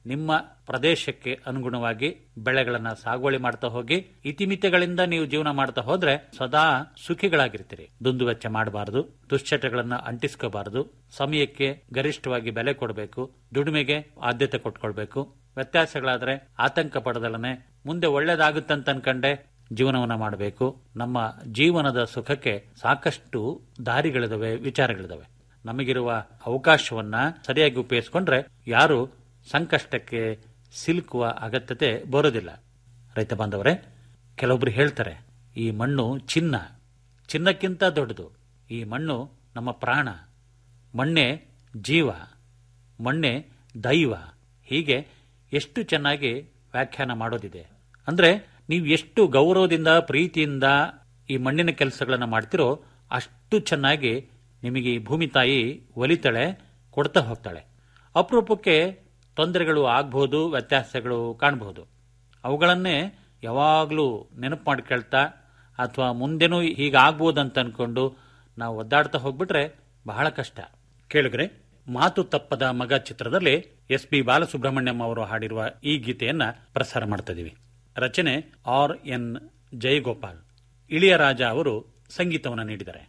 ನಿಮ್ಮ ಪ್ರದೇಶಕ್ಕೆ ಅನುಗುಣವಾಗಿ ಬೆಳೆಗಳನ್ನ ಸಾಗುವಳಿ ಮಾಡ್ತಾ ಹೋಗಿ ಇತಿಮಿತಿಗಳಿಂದ ನೀವು ಜೀವನ ಮಾಡ್ತಾ ಹೋದ್ರೆ ಸದಾ ಸುಖಿಗಳಾಗಿರ್ತೀರಿ ದುಂದುವೆಚ್ಚ ಮಾಡಬಾರದು ದುಶ್ಚಟಗಳನ್ನ ಅಂಟಿಸ್ಕೋಬಾರದು ಸಮಯಕ್ಕೆ ಗರಿಷ್ಠವಾಗಿ ಬೆಲೆ ಕೊಡಬೇಕು ದುಡಿಮೆಗೆ ಆದ್ಯತೆ ಕೊಟ್ಕೊಳ್ಬೇಕು ವ್ಯತ್ಯಾಸಗಳಾದ್ರೆ ಆತಂಕ ಪಡದಲನೆ ಮುಂದೆ ಒಳ್ಳೇದಾಗುತ್ತಂತ ಅನ್ಕಂಡೆ ಜೀವನವನ್ನ ಮಾಡಬೇಕು ನಮ್ಮ ಜೀವನದ ಸುಖಕ್ಕೆ ಸಾಕಷ್ಟು ದಾರಿಗಳಿದಾವೆ ವಿಚಾರಗಳಿದಾವೆ ನಮಗಿರುವ ಅವಕಾಶವನ್ನ ಸರಿಯಾಗಿ ಉಪಯೋಗಿಸ್ಕೊಂಡ್ರೆ ಯಾರು ಸಂಕಷ್ಟಕ್ಕೆ ಸಿಲುಕುವ ಅಗತ್ಯತೆ ಬರೋದಿಲ್ಲ ರೈತ ಬಾಂಧವರೇ ಕೆಲವೊಬ್ರು ಹೇಳ್ತಾರೆ ಈ ಮಣ್ಣು ಚಿನ್ನ ಚಿನ್ನಕ್ಕಿಂತ ದೊಡ್ಡದು ಈ ಮಣ್ಣು ನಮ್ಮ ಪ್ರಾಣ ಮಣ್ಣೆ ಜೀವ ಮಣ್ಣೆ ದೈವ ಹೀಗೆ ಎಷ್ಟು ಚೆನ್ನಾಗಿ ವ್ಯಾಖ್ಯಾನ ಮಾಡೋದಿದೆ ಅಂದ್ರೆ ನೀವು ಎಷ್ಟು ಗೌರವದಿಂದ ಪ್ರೀತಿಯಿಂದ ಈ ಮಣ್ಣಿನ ಕೆಲಸಗಳನ್ನ ಮಾಡ್ತಿರೋ ಅಷ್ಟು ಚೆನ್ನಾಗಿ ನಿಮಗೆ ಈ ಭೂಮಿ ತಾಯಿ ಒಲಿತಾಳೆ ಕೊಡ್ತಾ ಹೋಗ್ತಾಳೆ ಅಪರೂಪಕ್ಕೆ ತೊಂದರೆಗಳು ಆಗ್ಬಹುದು ವ್ಯತ್ಯಾಸಗಳು ಕಾಣಬಹುದು ಅವುಗಳನ್ನೇ ಯಾವಾಗಲೂ ನೆನಪು ಮಾಡ್ಕೊಳ್ತಾ ಅಥವಾ ಮುಂದೆನೂ ಹೀಗಾಗ್ಬೋದಂತ ಅನ್ಕೊಂಡು ನಾವು ಒದ್ದಾಡ್ತಾ ಹೋಗ್ಬಿಟ್ರೆ ಬಹಳ ಕಷ್ಟ ಕೇಳಿದ್ರೆ ಮಾತು ತಪ್ಪದ ಮಗ ಚಿತ್ರದಲ್ಲಿ ಎಸ್ ಪಿ ಬಾಲಸುಬ್ರಹ್ಮಣ್ಯಂ ಅವರು ಹಾಡಿರುವ ಈ ಗೀತೆಯನ್ನ ಪ್ರಸಾರ ಮಾಡ್ತಾ ಇದೀವಿ ರಚನೆ ಆರ್ ಎನ್ ಜಯಗೋಪಾಲ್ ಇಳಿಯರಾಜ ಅವರು ಸಂಗೀತವನ್ನು ನೀಡಿದ್ದಾರೆ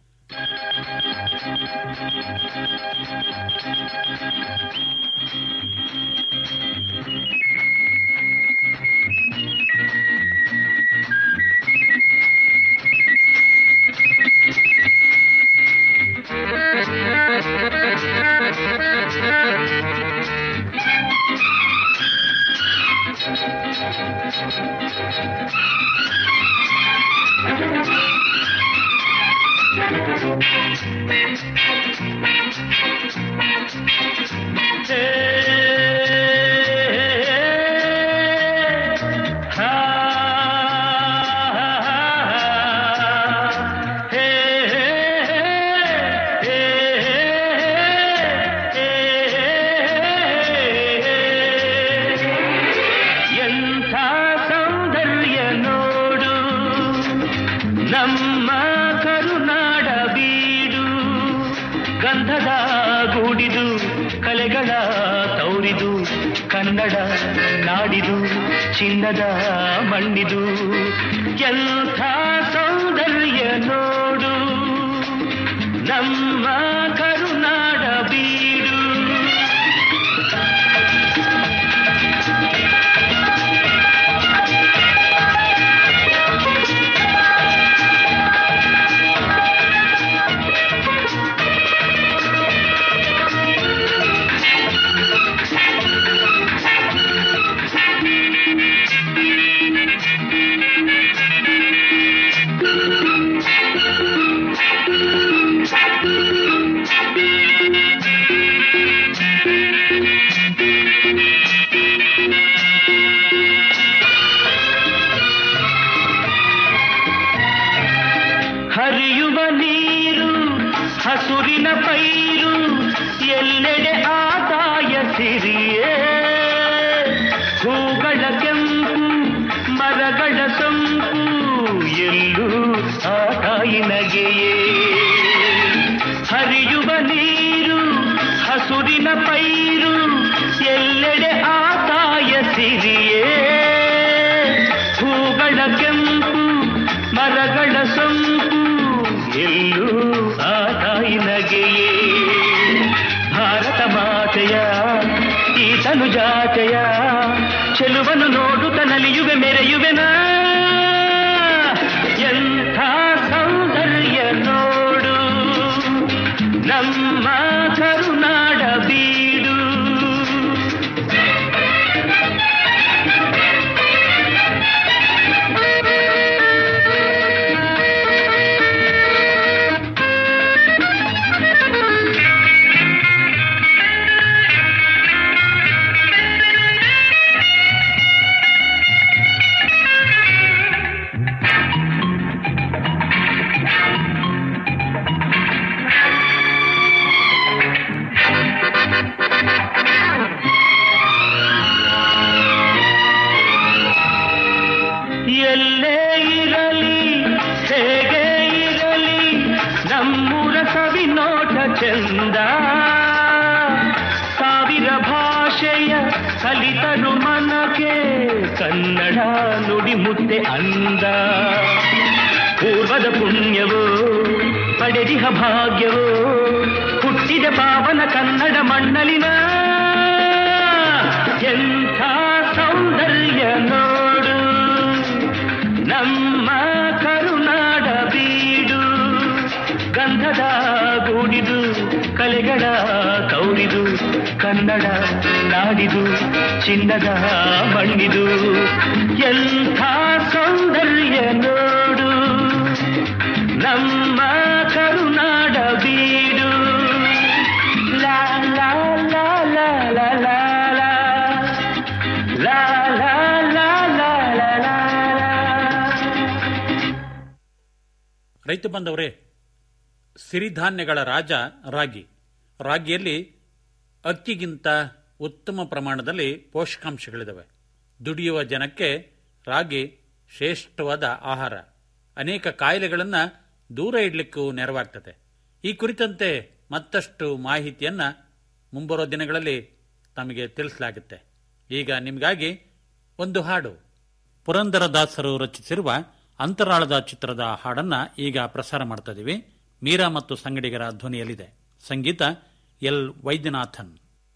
ಎಂಥ ಸೌಂದರ್ಯ ನೋಡು ನಮ್ಮ ಕರುನಾಡ ಬೀಡು ಗಂಧದ ಗೂಡಿದು ಕಲೆಗಳ ತೌರಿದು ಕನ್ನಡ ನಾಡಿದು ಚಿನ್ನದ ಮಣ್ಣಿದು ಎಂಥ ಸೌಂದರ್ಯ ನೋಡು ನಮ್ಮ ಕರುನಾಡ ಬೀಡು ಹರಿಯುವ ನೀರು ಹಸುರಿನ ಪೈರು ಎಲ್ಲೆಡೆ ಆದಾಯ ಸಿರಿಯೇ ಹೂಗಳ ಕೆಂಪು ಮರಗಳ ಸೊಂಪು ಎಲ್ಲೂ ಆ ತಾಯಿ ನಗೆಯೇ ಹರಿಯುವ ನೀರು ಹಸುರಿನ ಪೈರು ಎಲ್ಲೆಡೆ ಆದಾಯ ಸಿರಿಯೇ ಹೂಗಳ ಕೆಂಪು ಮರಗಳ ಸೊಂಪು ಎಲ್ಲೂ ಆ ತಾಯಿ ನಗೆಯೇ ಭಾರತ ಮಾತೆಯ ಈ ತನುಜಾತೆಯ ಚೆಲುವನು ನೋಡುತ್ತ ನಲಿಯುವೆ ಮೆರೆಯುವೆನಾ ಎಂಥ ಸೌಂದರ್ಯ ನೋಡು ನಮ್ಮ ಕರುನಾಡ ಬೀಡು ಎಲ್ಲೇ ಇರಲಿ ಹೇಗೆ ಇರಲಿ ನಮ್ಮೂರ ಸವಿನೋಟ ಚಂದ ಸಾವಿರ ಭಾಷೆಯ ಕಲಿ ಕಲಿತರು ಮನಕ್ಕೆ ಕನ್ನಡ ನುಡಿ ಮುದ್ದೆ ಅಂದ ಪೂರ್ವದ ಪುಣ್ಯವೋ ಪಡೆದಿಹ ಭಾಗ್ಯವೋ ಹುಟ್ಟಿದ ಪಾವನ ಕನ್ನಡ ಮಣ್ಣಲಿನ ಎಂಥ ಸೌಂದರ್ಯ ನೋಡು ನಮ್ಮ ಕರುನಾಡ ಬೀಡು ಗಂಧದ ಗೂಡಿದು ಕಲೆಗಳ ಕೌರಿದು ಕನ್ನಡ ನಾಡಿದು ಚಿನ್ನದ ಮಣ್ಣಿದು ಎಂಥ ಸೌಂದರ್ಯ ನೋಡು ನಮ್ಮ ಕರುನಾಡ ಬೀಡು ಲಾ ಲಾ ಲಾ ಲಾ ಲಾ ಲಾ ಲಾ. ಲಾ ಲಾ ಲಾ ಲಾ ಲಾ ಲಾ ಲಾ. ರೈತ ಬಂದವರೇ ಸಿರಿಧಾನ್ಯಗಳ ರಾಜ ರಾಗಿ ರಾಗಿಯಲ್ಲಿ ಅಕ್ಕಿಗಿಂತ ಉತ್ತಮ ಪ್ರಮಾಣದಲ್ಲಿ ಪೋಷಕಾಂಶಗಳಿವೆ ದುಡಿಯುವ ಜನಕ್ಕೆ ರಾಗಿ ಶ್ರೇಷ್ಠವಾದ ಆಹಾರ ಅನೇಕ ಕಾಯಿಲೆಗಳನ್ನು ದೂರ ಇಡಲಿಕ್ಕೂ ನೆರವಾಗ್ತದೆ ಈ ಕುರಿತಂತೆ ಮತ್ತಷ್ಟು ಮಾಹಿತಿಯನ್ನ ಮುಂಬರೋ ದಿನಗಳಲ್ಲಿ ತಮಗೆ ತಿಳಿಸಲಾಗುತ್ತೆ ಈಗ ನಿಮಗಾಗಿ ಒಂದು ಹಾಡು ಪುರಂದರದಾಸರು ರಚಿಸಿರುವ ಅಂತರಾಳದ ಚಿತ್ರದ ಹಾಡನ್ನ ಈಗ ಪ್ರಸಾರ ಮಾಡ್ತಾ ಇದೀವಿ ಮೀರಾ ಮತ್ತು ಸಂಗಡಿಗರ ಧ್ವನಿಯಲ್ಲಿದೆ ಸಂಗೀತ ಎಲ್ ವೈದ್ಯನಾಥನ್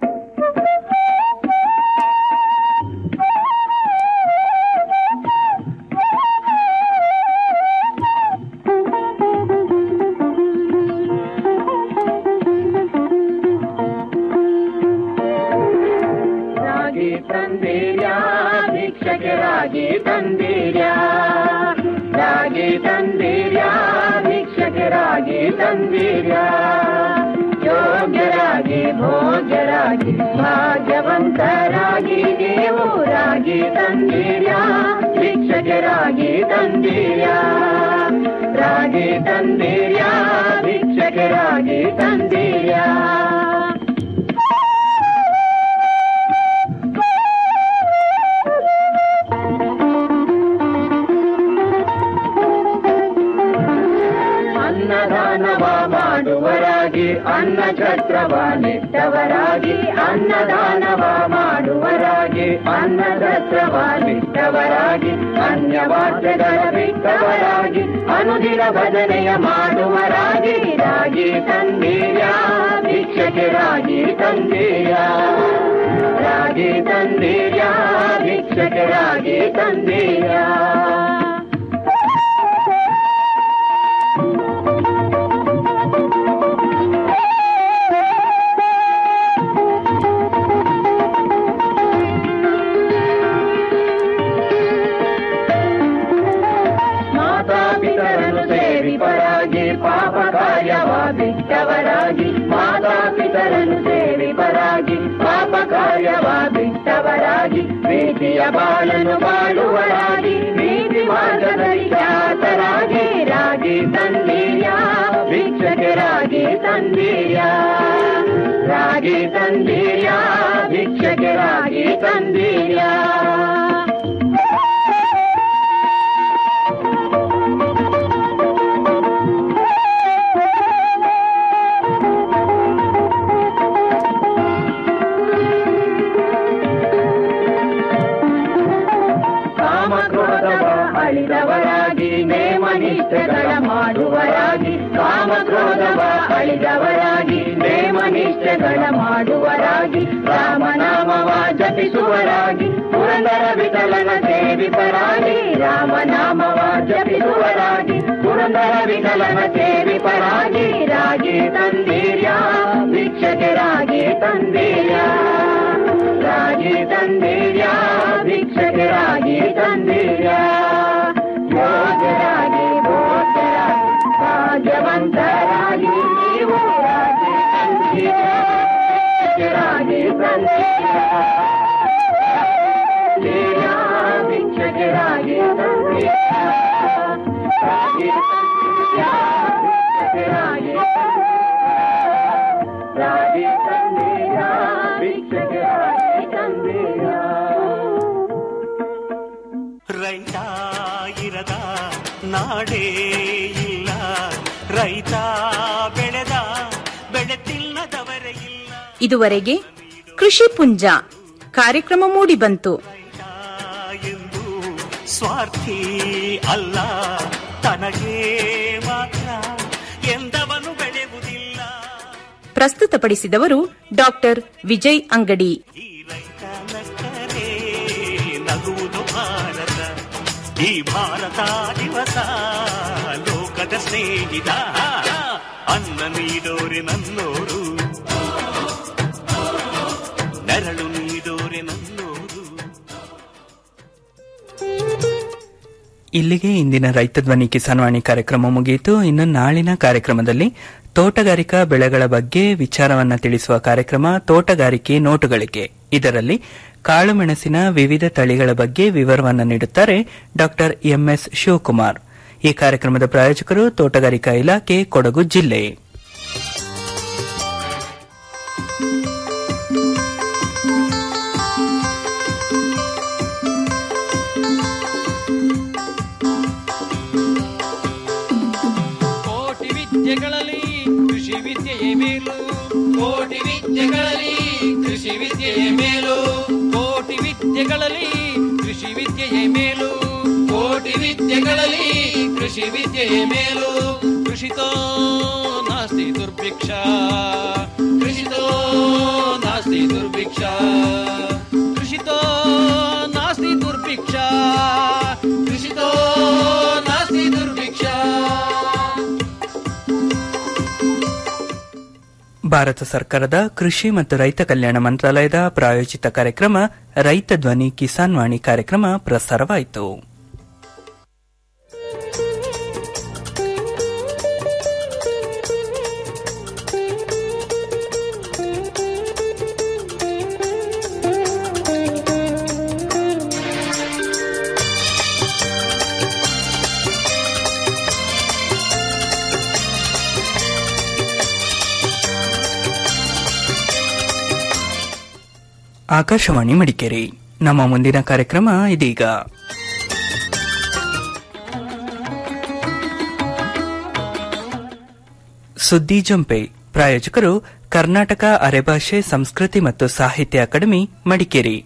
ರಾಗಿ ತಂದಿರ್ಯಾ ಭಿಕ್ಷಕ್ಕೆ ರಾಗಿ ತಂದಿರ್ಯಾ ರಾಗಿ ತಂದಿರ್ಯಾ ಭಿಕ್ಷಕ್ಕೆ ರಾಗಿ ತಂದಿರ್ಯಾ ಯೋಗ್ಯರಾಗಿ ಭೋಗ್ಯರಾಗಿ ಭಾಗ್ಯವಂತರಾಗಿ ನೀವು ರಾಗಿ ತಂದಿರ್ಯಾ ಭಿಕ್ಷಕ್ಕೆ ರಾಗಿ ತಂದಿರ್ಯಾ ರಾಗಿ ತಂದಿರ್ಯಾ ಭಿಕ್ಷಕ್ಕೆ ರಾಗಿ ತಂದಿರ್ಯಾ ಅನ್ನದಾನವ ಮಾಡುವರಾಗಿ ಅನ್ನ ಛತ್ರವ ನಿಟ್ಟವರಾಗಿ ಅನ್ನದಾನವ ಮಾಡುವರಾಗಿ ಅನ್ನ ಛತ್ರವ ನಿಟ್ಟವರಾಗಿ ಅನ್ಯವಾದ್ಯಗಳ ಬಿಟ್ಟವರಾಗಿ ಅನುದಿನ ಭಜನೆಯ ಮಾಡುವರಾಗಿ ರಾಗಿ ತಂದೀರ್ಯಾ ಭಿಕ್ಷಕ್ಕೆ ರಾಗಿ ತಂದೀರ್ಯಾ ರಾಗಿ ತಂದೀರ್ಯಾ ಭಿಕ್ಷಕ್ಕೆ ರಾಗಿ ತಂದೀರ್ಯಾ ಮಾತಾಪಿತರನ್ನು ಸೇವಿಪರಾಗಿ ಪಾಪ ಕಾರ್ಯವ ಬಿಟ್ಟವರಾಗಿ ಮಾತಾಪಿತರನ್ನು ಸೇವಿಪರಾಗಿ ಪಾಪ ಕಾರ್ಯವ ಬಿಟ್ಟವರಾಗಿ ಪ್ರೀತಿಯ ಬಾಳನ್ನು ಬಾಳುವರಾಗಿ ಪ್ರೀತಿ ಮಾರ್ಗದಲ್ಲಿ ಖ್ಯಾತರಾಗಿ ರಾಗಿ ತಂದೀಯ ಭಿಕ್ಷಕ್ಕೆ ರಾಗಿ ತಂದೀಯ ರಾಗಿ ತಂದೀಯ ಭಿಕ್ಷಕ್ಕೆ ರಾಗಿ ತಂದೀಯ ಕಾಮಕ್ರೋಧವ ಅಳಿದವರಾಗಿ ನೇಮನಿಷ್ಠೆಗಳ ಮಾಡುವರಾಗಿ ಕಾಮಕ್ರೋಧವ ಅಳಿದವರಾಗಿ ನೇಮನಿಷ್ಠೆಗಳ ಮಾಡುವರಾಗಿ ರಾಮನಾಮವ ಜಪಿಸುವರಾಗಿ ಪುರಂದರ ವಿಠಲನ ಸೇವಿಪರಾಗಿ ರಾಮನಾಮವ ಜಪಿಸುವರಾಗಿ ಪುರಂದರ ವಿಠಲನ ಸೇವಿಪರಾಗಿ ರಾಗಿ ತಂದೀರ್ಯ ಭಿಕ್ಷಕ್ಕೆ ರಾಗಿ ತಂದೀರ್ಯ ರಾಗಿ ತಂದೀರ್ಯಾ ಭಿಕ್ಷಕ್ಕೆ ರಾಗಿ ತಂದೀರ್ಯಾ ಯೋಗ್ಯರಾಗಿ ಭೋಗ್ಯರಾಗಿ ಭಾಗ್ಯವಂತರಾಗಿ ನೀವು ರಾಗಿ ತಂದೀರ್ಯಾ ರಾಗಿ ತಂದೀರ್ಯಾ ಭಿಕ್ಷಕ್ಕೆ ರಾಗಿ ತಂದೀರ್ಯಾ ರಾಗಿ ತಂದೀರ್ಯಾ ಭಿಕ್ಷಕ್ಕೆ ರಾಗಿ ರಾಗಿ ತಂದೀರ್ಯಾ ಭಿಕ್ಷಕ್ಕೆ ರಾಗಿ ತಂದೀರ್ಯಾ ರೈತ ಇರದ ನಾಡೇ ಇಲ್ಲ ರೈತ ಬೆಳೆದ ಬೆಳೆ ತಿನ್ನದವರೇ ಇಲ್ಲ ಇದುವರೆಗೆ ಕೃಷಿ ಪುಂಜ ಕಾರ್ಯಕ್ರಮ ಮೂಡಿಬಂತು ಎಂದು ಸ್ವಾರ್ಥಿ ಅಲ್ಲ ತನಗೆ ಮಾತ್ರ ಎಂದವನು ಬೆಳೆಯುವುದಿಲ್ಲ ಪ್ರಸ್ತುತಪಡಿಸಿದವರು ಡಾಕ್ಟರ್ ವಿಜಯ್ ಅಂಗಡಿ ಈ ರೈತ ನಕ್ಕರೆ ನಗುವುದು ಭಾರತ ಈ ಭಾರತ ದಿವಸ ಲೋಕದ ಸ್ನೇಹಿತ ಅನ್ನ ನೀಡೋರೆ ನನ್ನೋರು ನೆರಳು ನೀಡೋರೆ ನನ್ನೋರು ಇಲ್ಲಿಗೆ ಇಂದಿನ ರೈತ ಧ್ವನಿ ಕಿಸಾನ್ವಾಣಿ ಕಾರ್ಯಕ್ರಮ ಮುಗಿಯಿತು ಇನ್ನು ನಾಳಿನ ಕಾರ್ಯಕ್ರಮದಲ್ಲಿ ತೋಟಗಾರಿಕಾ ಬೆಳೆಗಳ ಬಗ್ಗೆ ವಿಚಾರವನ್ನ ತಿಳಿಸುವ ಕಾರ್ಯಕ್ರಮ ತೋಟಗಾರಿಕೆ ನೋಟುಗಳಿಕೆ ಇದರಲ್ಲಿ ಕಾಳುಮೆಣಸಿನ ವಿವಿಧ ತಳಿಗಳ ಬಗ್ಗೆ ವಿವರವನ್ನು ನೀಡುತ್ತಾರೆ ಡಾಕ್ಟರ್ ಎಂಎಸ್ ಶಿವಕುಮಾರ್ ಈ ಕಾರ್ಯಕ್ರಮದ ಪ್ರಾಯೋಜಕರು ತೋಟಗಾರಿಕಾ ಇಲಾಖೆ ಕೊಡಗು ಜಿಲ್ಲೆ ಕೋಟಿ ವಿದ್ಯೆಗಳಲ್ಲಿ ಕೃಷಿ ವಿದ್ಯೆಯೇ ಮೇಲು ಕೋಟಿ ವಿದ್ಯೆಗಳಲ್ಲಿ ಕೃಷಿ ವಿದ್ಯೆಯೇ ಮೇಲು ಕೋಟಿ ವಿದ್ಯೆಗಳಲ್ಲಿ ಕೃಷಿ ವಿದ್ಯೆಯೇ ಮೇಲು ಕೋಟಿ ವಿದ್ಯೆಗಳಲ್ಲಿ ಕೃಷಿ ವಿದ್ಯೆಯೇ ಮೇಲು ಕೃಷಿತೋ ನಾಸ್ತಿ ದುರ್ಭಿಕ್ಷ ಕೃಷಿತೋ ನಾಸ್ತಿ ದುರ್ಭಿಕ್ಷ ಕೃಷಿತೋ ನಾಸ್ತಿ ದುರ್ಭಿಕ್ಷ ಕೃಷಿತೋ ನಾಸ್ತಿ ದುರ್ಭಿಕ್ಷ ಭಾರತ ಸರ್ಕಾರದ ಕೃಷಿ ಮತ್ತು ರೈತ ಕಲ್ಯಾಣ ಮಂತ್ರಾಲಯದ ಪ್ರಾಯೋಜಿತ ಕಾರ್ಯಕ್ರಮ ರೈತ ಧ್ವನಿ ಕಿಸಾನ್ ವಾಣಿ ಕಾರ್ಯಕ್ರಮ ಪ್ರಸಾರವಾಯಿತು ಆಕಾಶವಾಣಿ ಮಡಿಕೇರಿ ನಮ್ಮ ಮುಂದಿನ ಕಾರ್ಯಕ್ರಮ ಇದೀಗ ಸುದ್ದಿ ಜಂಪೆ ಪ್ರಾಯೋಜಕರು ಕರ್ನಾಟಕ ಅರೆಭಾಷೆ ಸಂಸ್ಕೃತಿ ಮತ್ತು ಸಾಹಿತ್ಯ ಅಕಾಡೆಮಿ ಮಡಿಕೇರಿ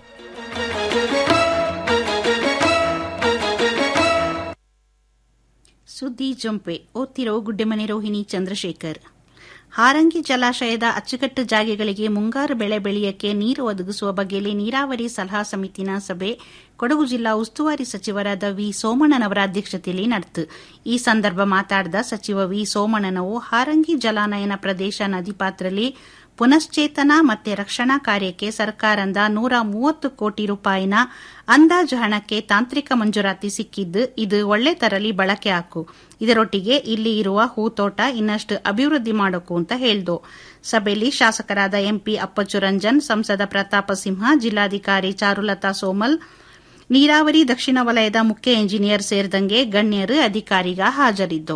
ಸುದ್ದಿ ಜಂಪೆ ಓದ್ತಿರೋ ಗುಡ್ಡೆಮನೆ ರೋಹಿಣಿ ಚಂದ್ರಶೇಖರ್ ಹಾರಂಗಿ ಜಲಾಶಯದ ಅಚ್ಚುಕಟ್ಟು ಜಾಗೆಗಳಿಗೆ ಮುಂಗಾರು ಬೆಳೆ ಬೆಳೆಯಕ್ಕೆ ನೀರು ಒದಗಿಸುವ ಬಗ್ಗೆಯಲ್ಲಿ ನೀರಾವರಿ ಸಲಹಾ ಸಮಿತಿನ ಸಭೆ ಕೊಡಗು ಜಿಲ್ಲಾ ಉಸ್ತುವಾರಿ ಸಚಿವರಾದ ವಿ ಸೋಮಣ್ಣನವರ ಅಧ್ಯಕ್ಷತೆಯಲ್ಲಿ ನಡೆತು ಈ ಸಂದರ್ಭ ಮಾತಾಡಿದ ಸಚಿವ ವಿ ಸೋಮಣ್ಣನವು ಹಾರಂಗಿ ಜಲಾನಯನ ಪ್ರದೇಶ ನದಿ ಪಾತ್ರದಲ್ಲಿ ಪುನಶ್ಚೇತನ ಮತ್ತೆ ರಕ್ಷಣಾ ಕಾರ್ಯಕ್ಕೆ ಸರ್ಕಾರದಿಂದ ನೂರ ಮೂವತ್ತು ಕೋಟಿ ರೂಪಾಯಿನ ಅಂದಾಜು ಹಣಕ್ಕೆ ತಾಂತ್ರಿಕ ಮಂಜೂರಾತಿ ಸಿಕ್ಕಿದ್ದು ಇದು ಒಳ್ಳೆ ತರಲಿ ಬಳಕೆ ಹಾಕು ಇದರೊಟ್ಟಿಗೆ ಇಲ್ಲಿ ಇರುವ ಹೂತೋಟ ಇನ್ನಷ್ಟು ಅಭಿವೃದ್ಧಿ ಮಾಡೋಕು ಅಂತ ಹೇಳ್ದು ಸಭೆಯಲ್ಲಿ ಶಾಸಕರಾದ ಎಂಪಿ ಅಪ್ಪಚ್ಚು ರಂಜನ್ ಸಂಸದ ಪ್ರತಾಪ ಸಿಂಹ ಜಿಲ್ಲಾಧಿಕಾರಿ ಚಾರುಲತಾ ಸೋಮಲ್ ನೀರಾವರಿ ದಕ್ಷಿಣ ವಲಯದ ಮುಖ್ಯ ಎಂಜಿನಿಯರ್ ಸೇರಿದಂಗೆ ಗಣ್ಯರು ಅಧಿಕಾರಿಗ ಹಾಜರಿದ್ದು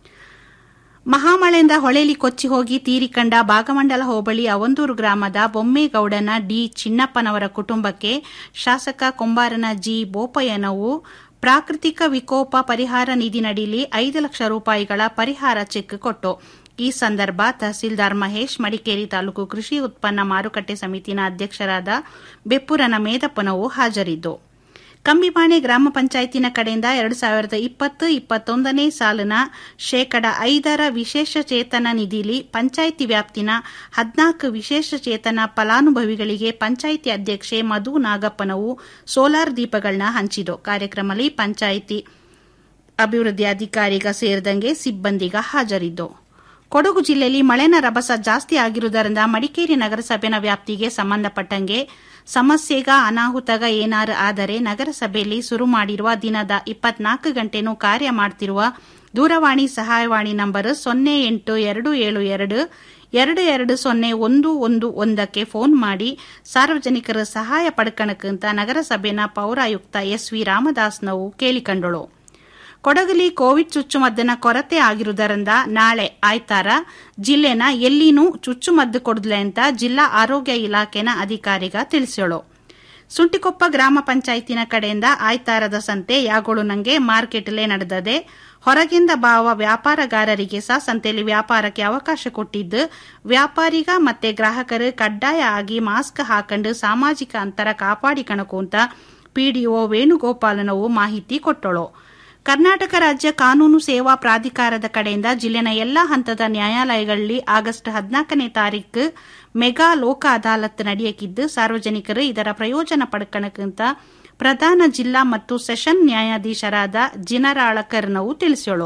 ಮಹಾಮಳೆಯಿಂದ ಹೊಳೆಲಿ ಕೊಚ್ಚಿ ಹೋಗಿ ತೀರಿಕಂಡ ಭಾಗಮಂಡಲ ಹೋಬಳಿ ಅವಂದೂರು ಗ್ರಾಮದ ಬೊಮ್ಮೇಗೌಡನ ಡಿ ಚಿನ್ನಪ್ಪನವರ ಕುಟುಂಬಕ್ಕೆ ಶಾಸಕ ಕೊಂಬಾರನ ಜಿ ಬೋಪಯ್ಯನವು ಪ್ರಾಕೃತಿಕ ವಿಕೋಪ ಪರಿಹಾರ ನಿಧಿನಡಿಲಿ ಐದು ಲಕ್ಷ ರೂಪಾಯಿಗಳ ಪರಿಹಾರ ಚೆಕ್ ಕೊಟ್ಟು ಈ ಸಂದರ್ಭ ತಹಸೀಲ್ದಾರ್ ಮಹೇಶ್ ಮಡಿಕೇರಿ ತಾಲೂಕು ಕೃಷಿ ಉತ್ಪನ್ನ ಮಾರುಕಟ್ಟೆ ಸಮಿತಿನ ಅಧ್ಯಕ್ಷರಾದ ಬೆಪ್ಪುರನ ಮೇದಪ್ಪನವು ಹಾಜರಿದ್ದು ಕಂಬಿಬಾಣೆ ಗ್ರಾಮ ಪಂಚಾಯತಿನ ಕಡೆಯಿಂದ ಎರಡು ಸಾವಿರದ ಇಪ್ಪತ್ತು ಇಪ್ಪತ್ತೊಂದನೇ ಸಾಲಿನ ಶೇಕಡ ಐದರ ವಿಶೇಷ ಚೇತನ ನಿಧಿಲಿ ಪಂಚಾಯಿತಿ ವ್ಯಾಪ್ತಿನ ಹದಿನಾಲ್ಕು ವಿಶೇಷ ಚೇತನ ಫಲಾನುಭವಿಗಳಿಗೆ ಪಂಚಾಯಿತಿ ಅಧ್ಯಕ್ಷೆ ಮಧು ನಾಗಪ್ಪನವು ಸೋಲಾರ್ ದೀಪಗಳನ್ನ ಹಂಚಿದ್ದು ಕಾರ್ಯಕ್ರಮದಲ್ಲಿ ಪಂಚಾಯಿತಿ ಅಭಿವೃದ್ಧಿ ಅಧಿಕಾರಿಗ ಸೇರಿದಂಗೆ ಸಿಬ್ಬಂದಿಗ ಹಾಜರಿದ್ದು ಕೊಡಗು ಜಿಲ್ಲೆಯಲ್ಲಿ ಮಳೆನ ರಭಸ ಜಾಸ್ತಿ ಆಗಿರುವುದರಿಂದ ಮಡಿಕೇರಿ ನಗರಸಭೆನ ವ್ಯಾಪ್ತಿಗೆ ಸಂಬಂಧಪಟ್ಟಂಗೆ ಸಮಸ್ಯೆಗ ಅನಾಹುತಗ ಏನಾರು ಆದರೆ ನಗರಸಭೆಯಲ್ಲಿ ಶುರು ಮಾಡಿರುವ ದಿನದ ಇಪ್ಪತ್ನಾಲ್ಕು ಗಂಟೆನೂ ಕಾರ್ಯ ಮಾಡ್ತಿರುವ ದೂರವಾಣಿ ಸಹಾಯವಾಣಿ ನಂಬರ್ ಸೊನ್ನೆ ಎಂಟು ಎರಡು ಏಳು ಎರಡು ಎರಡು ಎರಡು ಸೊನ್ನೆ ಒಂದು ಒಂದು ಒಂದಕ್ಕೆ ಫೋನ್ ಮಾಡಿ ಸಾರ್ವಜನಿಕರ ಸಹಾಯ ಪಡ್ಕಣಕ್ಕಂತ ನಗರಸಭೆನ ಪೌರಾಯುಕ್ತ ಎಸ್ ವಿ ರಾಮದಾಸ್ನವು ಕೇಳಿಕೊಂಡಳು ಕೊಡಗಲಿ ಕೋವಿಡ್ ಚುಚ್ಚುಮದ್ದಿನ ಕೊರತೆ ಆಗಿರುವುದರಿಂದ ನಾಳೆ ಆಯ್ತಾರ ಜಿಲ್ಲೆನ ಎಲ್ಲಿನೂ ಚುಚ್ಚುಮದ್ದು ಕೊಡದ್ಲೆ ಅಂತ ಜಿಲ್ಲಾ ಆರೋಗ್ಯ ಇಲಾಖೆನ ಅಧಿಕಾರಿಗ ತಿಳಿಸೋಳು ಸುಂಟಿಕೊಪ್ಪ ಗ್ರಾಮ ಪಂಚಾಯತಿನ ಕಡೆಯಿಂದ ಆಯ್ತಾರದ ಸಂತೆ ಯಾಗೋಳು ನಂಗೆ ಮಾರ್ಕೆಟ್ಲೆ ನಡೆದದೆ ಹೊರಗಿಂದ ಬಾವ ವ್ಯಾಪಾರಗಾರರಿಗೆ ಸಹ ಸಂತೆಯಲ್ಲಿ ವ್ಯಾಪಾರಕ್ಕೆ ಅವಕಾಶ ಕೊಟ್ಟಿದ್ದು ವ್ಯಾಪಾರಿಗ ಮತ್ತೆ ಗ್ರಾಹಕರು ಕಡ್ಡಾಯ ಆಗಿ ಮಾಸ್ಕ್ ಹಾಕೊಂಡು ಸಾಮಾಜಿಕ ಅಂತರ ಕಾಪಾಡಿಕಣಕು ಅಂತ ಪಿಡಿಒ ವೇಣುಗೋಪಾಲನವು ಮಾಹಿತಿ ಕೊಟ್ಟಳು ಕರ್ನಾಟಕ ರಾಜ್ಯ ಕಾನೂನು ಸೇವಾ ಪ್ರಾಧಿಕಾರದ ಕಡೆಯಿಂದ ಜಿಲ್ಲೆನ ಎಲ್ಲಾ ಹಂತದ ನ್ಯಾಯಾಲಯಗಳಲ್ಲಿ ಆಗಸ್ಟ್ ಹದಿನಾಲ್ಕನೇ ತಾರೀಕು ಮೆಗಾ ಲೋಕ ಅದಾಲತ್ ನಡೆಯಕಿದ್ದು ಸಾರ್ವಜನಿಕರು ಇದರ ಪ್ರಯೋಜನ ಪಡ್ಕಣಕ್ಕಂತ ಪ್ರಧಾನ ಜಿಲ್ಲಾ ಮತ್ತು ಸೆಷನ್ ನ್ಯಾಯಾಧೀಶರಾದ ಜಿನರಾಳಕರ್ನವು ತಿಳಿಸೋಳು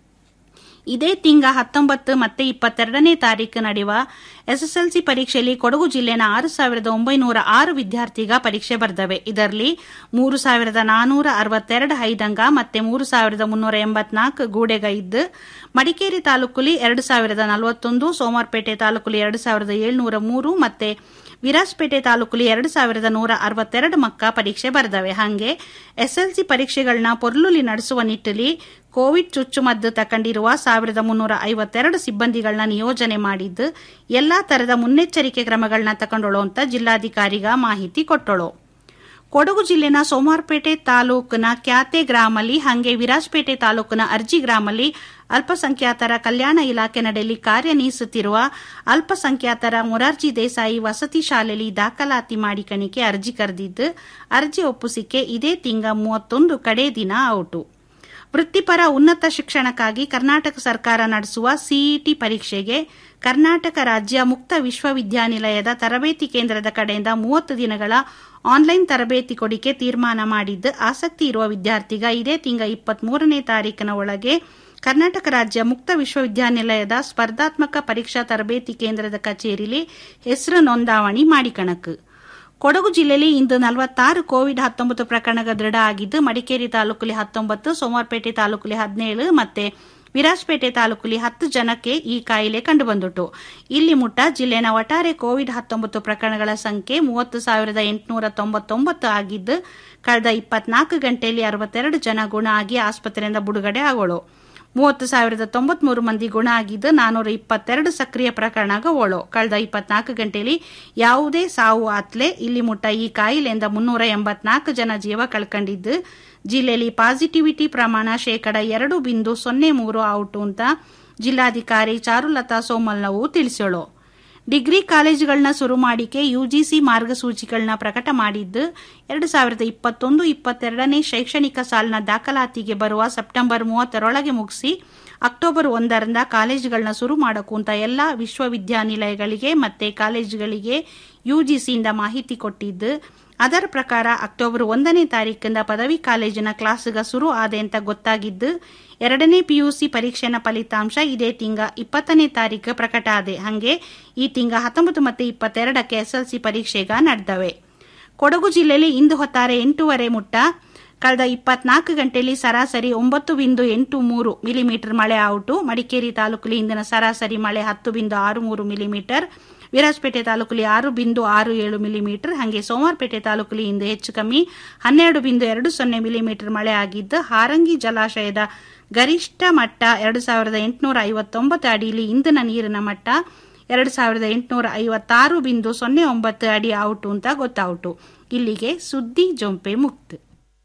ಇದೇ ತಿಂಗ ಹತ್ತೊಂಬತ್ತು ಮತ್ತೆ ಇಪ್ಪತ್ತೆರಡನೇ ತಾರೀಕು ನಡೆಯುವ ಎಸ್ಎಸ್ಎಲ್ಸಿ ಪರೀಕ್ಷೆಯಲ್ಲಿ ಕೊಡಗು ಜಿಲ್ಲೆನ ಆರು ಸಾವಿರದ ಒಂಬೈನೂರ ಆರು ವಿದ್ಯಾರ್ಥಿಗ ಪರೀಕ್ಷೆ ಬರೆದವೆ ಇದರಲ್ಲಿ ಮೂರು ಸಾವಿರದ ನಾನೂರ ಅರವತ್ತೆರಡು ಹೈದಂಗ ಮತ್ತೆ ಮೂರು ಸಾವಿರದ ಮುನ್ನೂರ ಎಂಬತ್ನಾಲ್ಕು ಗೂಡೆಗ ಇದ್ದು ಮಡಿಕೇರಿ ತಾಲೂಕುಲಿ ಎರಡು ಸಾವಿರದ ನಲವತ್ತೊಂದು ಸೋಮವಾರಪೇಟೆ ತಾಲೂಕುಲಿ ಎರಡು ಸಾವಿರದ ಏಳ್ನೂರ ಮೂರು ಮತ್ತೆ ವಿರಾಜಪೇಟೆ ತಾಲೂಕುಲಿ ಎರಡು ಸಾವಿರದ ನೂರ ಅರವತ್ತೆರಡು ಮಕ್ಕ ಪರೀಕ್ಷೆ ಬರೆದವೆ ಹಾಗೆ ಎಸ್ಎಲ್ಸಿ ಪರೀಕ್ಷೆಗಳನ್ನ ಪೊರ್ಲುಲಿ ನಡೆಸುವ ನಿಟ್ಟಲ್ಲಿ ಕೋವಿಡ್ ಚುಚ್ಚುಮದ್ದು ತಕೊಂಡಿರುವ ಸಾವಿರದ ಮುನ್ನೂರ ಐವತ್ತೆರಡು ಸಿಬ್ಬಂದಿಗಳನ್ನ ನಿಯೋಜನೆ ಮಾಡಿದ್ದು ಎಲ್ಲಾ ತರದ ಮುನ್ನೆಚ್ಚರಿಕೆ ಕ್ರಮಗಳನ್ನ ತಕೊಂಡಳು ಅಂತ ಜಿಲ್ಲಾಧಿಕಾರಿಗ ಮಾಹಿತಿ ಕೊಟ್ಟಳು ಕೊಡಗು ಜಿಲ್ಲೆನ ಸೋಮವಾರಪೇಟೆ ತಾಲೂಕಿನ ಕ್ಯಾತೆ ಗ್ರಾಮಲ್ಲಿ ಹಾಗೆ ವಿರಾಜಪೇಟೆ ತಾಲೂಕಿನ ಅರ್ಜಿ ಗ್ರಾಮಲ್ಲಿ ಅಲ್ಪಸಂಖ್ಯಾತರ ಕಲ್ಯಾಣ ಇಲಾಖೆ ನಡೆಯಲ್ಲಿ ಕಾರ್ಯನಿರ್ವಹಿಸುತ್ತಿರುವ ಅಲ್ಪಸಂಖ್ಯಾತರ ಮೊರಾರ್ಜಿ ದೇಸಾಯಿ ವಸತಿ ಶಾಲೆಯಲ್ಲಿ ದಾಖಲಾತಿ ಮಾಡಿಕಣಿಕೆ ಅರ್ಜಿ ಕರೆದಿದ್ದು ಅರ್ಜಿ ಒಪ್ಪಿಸಿಕೆ ಇದೇ ತಿಂಗ ಮೂವತ್ತೊಂದು ಕಡೆ ದಿನ ಔಟು ವೃತ್ತಿಪರ ಉನ್ನತ ಶಿಕ್ಷಣಕ್ಕಾಗಿ ಕರ್ನಾಟಕ ಸರ್ಕಾರ ನಡೆಸುವ ಸಿಇಟಿ ಪರೀಕ್ಷೆಗೆ ಕರ್ನಾಟಕ ರಾಜ್ಯ ಮುಕ್ತ ವಿಶ್ವವಿದ್ಯಾನಿಲಯದ ತರಬೇತಿ ಕೇಂದ್ರದ ಕಡೆಯಿಂದ ಮೂವತ್ತು ದಿನಗಳ ಆನ್ಲೈನ್ ತರಬೇತಿ ಕೊಡಿಕೆ ತೀರ್ಮಾನ ಮಾಡಿದ್ದು ಆಸಕ್ತಿ ಇರುವ ವಿದ್ಯಾರ್ಥಿಗ ಇದೇ ತಿಂಗ ಇಪ್ಪತ್ಮೂರನೇ ತಾರೀಕಿನ ಒಳಗೆ ಕರ್ನಾಟಕ ರಾಜ್ಯ ಮುಕ್ತ ವಿಶ್ವವಿದ್ಯಾನಿಲಯದ ಸ್ಪರ್ಧಾತ್ಮಕ ಪರೀಕ್ಷಾ ತರಬೇತಿ ಕೇಂದ್ರದ ಕಚೇರಿಲಿ ಹೆಸರು ನೋಂದಾವಣಿ ಮಾಡಿಕಣಕು ಕೊಡಗು ಜಿಲ್ಲೆಯಲ್ಲಿ ಇಂದು ನಲವತ್ತಾರು ಕೋವಿಡ್ ಹತ್ತೊಂಬತ್ತು ಪ್ರಕರಣಗಳು ದೃಢ ಆಗಿದ್ದು ಮಡಿಕೇರಿ ತಾಲೂಕಲ್ಲಿ ಹತ್ತೊಂಬತ್ತು ಸೋಮವಾರಪೇಟೆ ತಾಲೂಕಲ್ಲಿ ಹದಿನೇಳು ಮತ್ತೆ ವಿರಾಜಪೇಟೆ ತಾಲೂಕಲ್ಲಿ ಹತ್ತು ಜನಕ್ಕೆ ಈ ಕಾಯಿಲೆ ಕಂಡುಬಂದಿತು ಇಲ್ಲಿ ಮುಟ್ಟ ಜಿಲ್ಲೆನ ಒಟ್ಟಾರೆ ಕೋವಿಡ್ ಹತ್ತೊಂಬತ್ತು ಪ್ರಕರಣಗಳ ಸಂಖ್ಯೆ ಮೂವತ್ತು ಸಾವಿರದ ಎಂಟುನೂರ ತೊಂಬತ್ತೊಂಬತ್ತು ಆಗಿದ್ದು ಕಳೆದ ಇಪ್ಪತ್ನಾಲ್ಕು ಗಂಟೆಯಲ್ಲಿ ಅರವತ್ತೆರಡು ಜನ ಗುಣ ಆಗಿ ಆಸ್ಪತ್ರೆಯಿಂದ ಬಿಡುಗಡೆ ಆಗೋಳು ಮೂವತ್ತು ಸಾವಿರದ ತೊಂಬತ್ಮೂರು ಮಂದಿ ಗುಣ ಆಗಿದ್ದು ನಾನೂರ ಇಪ್ಪತ್ತೆರಡು ಸಕ್ರಿಯ ಪ್ರಕರಣಗಳು ಕಳೆದ ಇಪ್ಪತ್ನಾಲ್ಕು ಗಂಟೆಯಲ್ಲಿ ಯಾವುದೇ ಸಾವು ಆತ್ಲೆ ಇಲ್ಲಿ ಮುಟ್ಟ ಈ ಕಾಯಿಲೆಯಿಂದ ಮುನ್ನೂರ ಎಂಬತ್ನಾಲ್ಕು ಜನ ಜೀವ ಕಳ್ಕೊಂಡಿದ್ದು ಜಿಲ್ಲೆಯಲ್ಲಿ ಪಾಸಿಟಿವಿಟಿ ಪ್ರಮಾಣ ಶೇಕಡ ಎರಡು ಬಿಂದು ಸೊನ್ನೆ ಮೂರು ಔಟು ಅಂತ ಜಿಲ್ಲಾಧಿಕಾರಿ ಚಾರುಲತಾ ಸೋಮಲ್ನವು ತಿಳಿಸೋಳು ಡಿಗ್ರಿ ಕಾಲೇಜುಗಳನ್ನ ಶುರು ಮಾಡಿಕೆ ಯುಜಿಸಿ ಮಾರ್ಗಸೂಚಿಗಳನ್ನ ಪ್ರಕಟ ಮಾಡಿದ್ದು ಎರಡು ಸಾವಿರದ ಇಪ್ಪತ್ತೊಂದು ಇಪ್ಪತ್ತೆರಡನೇ ಶೈಕ್ಷಣಿಕ ಸಾಲಿನ ದಾಖಲಾತಿಗೆ ಬರುವ ಸೆಪ್ಟೆಂಬರ್ ಮೂವತ್ತರೊಳಗೆ ಮುಗಿಸಿ ಅಕ್ಟೋಬರ್ ಒಂದರಿಂದ ಕಾಲೇಜುಗಳನ್ನ ಶುರು ಮಾಡಕು ಅಂತ ಎಲ್ಲ ವಿಶ್ವವಿದ್ಯಾನಿಲಯಗಳಿಗೆ ಮತ್ತೆ ಕಾಲೇಜುಗಳಿಗೆ ಯುಜಿಸಿಯಿಂದ ಮಾಹಿತಿ ಕೊಟ್ಟಿದ್ದು ಅದರ ಪ್ರಕಾರ ಅಕ್ಟೋಬರ್ ಒಂದನೇ ತಾರೀಕಿಂದ ಪದವಿ ಕಾಲೇಜಿನ ಕ್ಲಾಸ್ಗ ಶುರು ಆದೆ ಅಂತ ಗೊತ್ತಾಗಿದ್ದು ಎರಡನೇ ಪಿಯುಸಿ ಪರೀಕ್ಷೆನ ಫಲಿತಾಂಶ ಇದೇ ತಿಂಗ ಇಪ್ಪತ್ತನೇ ತಾರೀಕು ಪ್ರಕಟ ಆದೆ ಹಾಗೆ ಈ ತಿಂಗ ಹತ್ತೊಂಬತ್ತು ಮತ್ತು ಇಪ್ಪತ್ತೆರಡಕ್ಕೆ ಎಸ್ಎಲ್ಸಿ ಪರೀಕ್ಷೆಗ ನಡೆದವೆ ಕೊಡಗು ಜಿಲ್ಲೆಯಲ್ಲಿ ಇಂದು ಹೊತ್ತಾರೆ ಎಂಟೂವರೆ ಮುಟ್ಟ ಕಳೆದ ಇಪ್ಪತ್ನಾಲ್ಕು ಗಂಟೆಯಲ್ಲಿ ಸರಾಸರಿ ಒಂಬತ್ತು ಬಿಂದು ಎಂಟು ಮೂರು ಮಿಲಿಮೀಟರ್ ಮಳೆ ಔಟು ಮಡಿಕೇರಿ ತಾಲೂಕಲ್ಲಿ ಇಂದಿನ ಸರಾಸರಿ ಮಳೆ ಹತ್ತು ಬಿಂದು ಆರು ಮೂರು ಮಿಲಿಮೀಟರ್ ವಿರಾಜಪೇಟೆ ತಾಲೂಕಲ್ಲಿ ಆರು ಬಿಂದು ಆರು ಏಳು ಮಿಲಿಮೀಟರ್ ಹಾಗೆ ಸೋಮವಾರಪೇಟೆ ತಾಲೂಕಲ್ಲಿ ಇಂದು ಹೆಚ್ಚು ಕಮ್ಮಿ ಹನ್ನೆರಡು ಬಿಂದು ಎರಡು ಸೊನ್ನೆ ಮಿಲಿಮೀಟರ್ ಮಳೆ ಆಗಿದ್ದು ಹಾರಂಗಿ ಜಲಾಶಯದ ಗರಿಷ್ಠ ಮಟ್ಟ ಎರಡು ಸಾವಿರದ ಎಂಟುನೂರ ಐವತ್ತೊಂಬತ್ತು ಅಡಿಯಲ್ಲಿ ಇಂದಿನ ನೀರಿನ ಮಟ್ಟ ಎರಡು ಸಾವಿರದ ಎಂಟುನೂರ ಐವತ್ತಾರು ಬಿಂದು ಸೊನ್ನೆ ಒಂಬತ್ತು ಅಡಿ ಔಟು ಅಂತ ಗೊತ್ತಾಯಿತು ಇಲ್ಲಿಗೆ ಸುದ್ದಿ ಜೊಂಪೆ ಮುಕ್ತು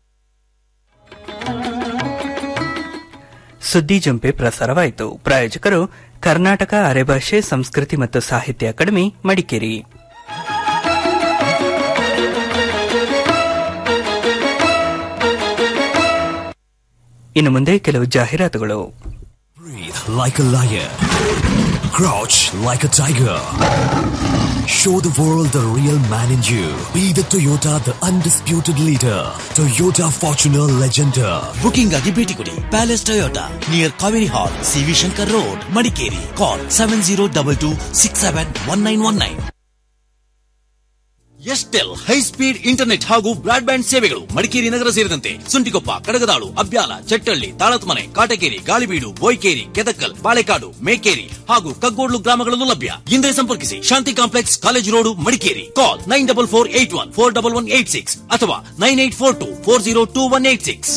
ಸುದ್ದಿ ಜಂಪೆ ಪ್ರಸಾರವಾಯಿತು ಪ್ರಾಯೋಜಕರು ಕರ್ನಾಟಕ ಅರೆಭಾಷೆ ಸಂಸ್ಕೃತಿ ಮತ್ತು ಸಾಹಿತ್ಯ ಅಕಾಡೆಮಿ ಮಡಿಕೇರಿ ಇನ್ನು ಮುಂದೆ ಕೆಲವು ಜಾಹೀರಾತುಗಳು Breathe like a lion. Crouch like a tiger. Show the world the real man in you. Be the Toyota, the undisputed leader. Toyota Fortuner Legender. Booking ಆಗಿ ಭೇಟಿ ಕೊಡಿ palace Toyota near Kaveri hall CV Shankar road Madikeri call seven zero double two six seven one nine one nine Estel high speed internet ಹಾಗೂ broadband ಸೇವೆಗಳು ಮಡಿಕೇರಿ ನಗರ ಸೇರಿದಂತೆ ಸುಂಟಿಕೊಪ್ಪ ಕಡಗದಾಳು ಅಬ್ಯಾಲ ಚಟ್ಟಳ್ಳಿ ತಾಳತ್ಮನೆ ಕಾಟಕೇರಿ ಗಾಳಿಬೀಡು ಬೋಯ್ಕೇರಿ ಕೆದಕಲ್ ಬಾಳೆಕಾಡು ಮೇಕೇರಿ ಹಾಗೂ ಕಗ್ಗೋಡ್ಲು ಗ್ರಾಮಗಳಲ್ಲೂ ಲಭ್ಯ ಹಿಂದೆ ಸಂಪರ್ಕಿಸಿ Shanti complex college road Madikeri call nine double four eight one four double one eight six ಅಥವಾ nine eight four two four zero two one eight six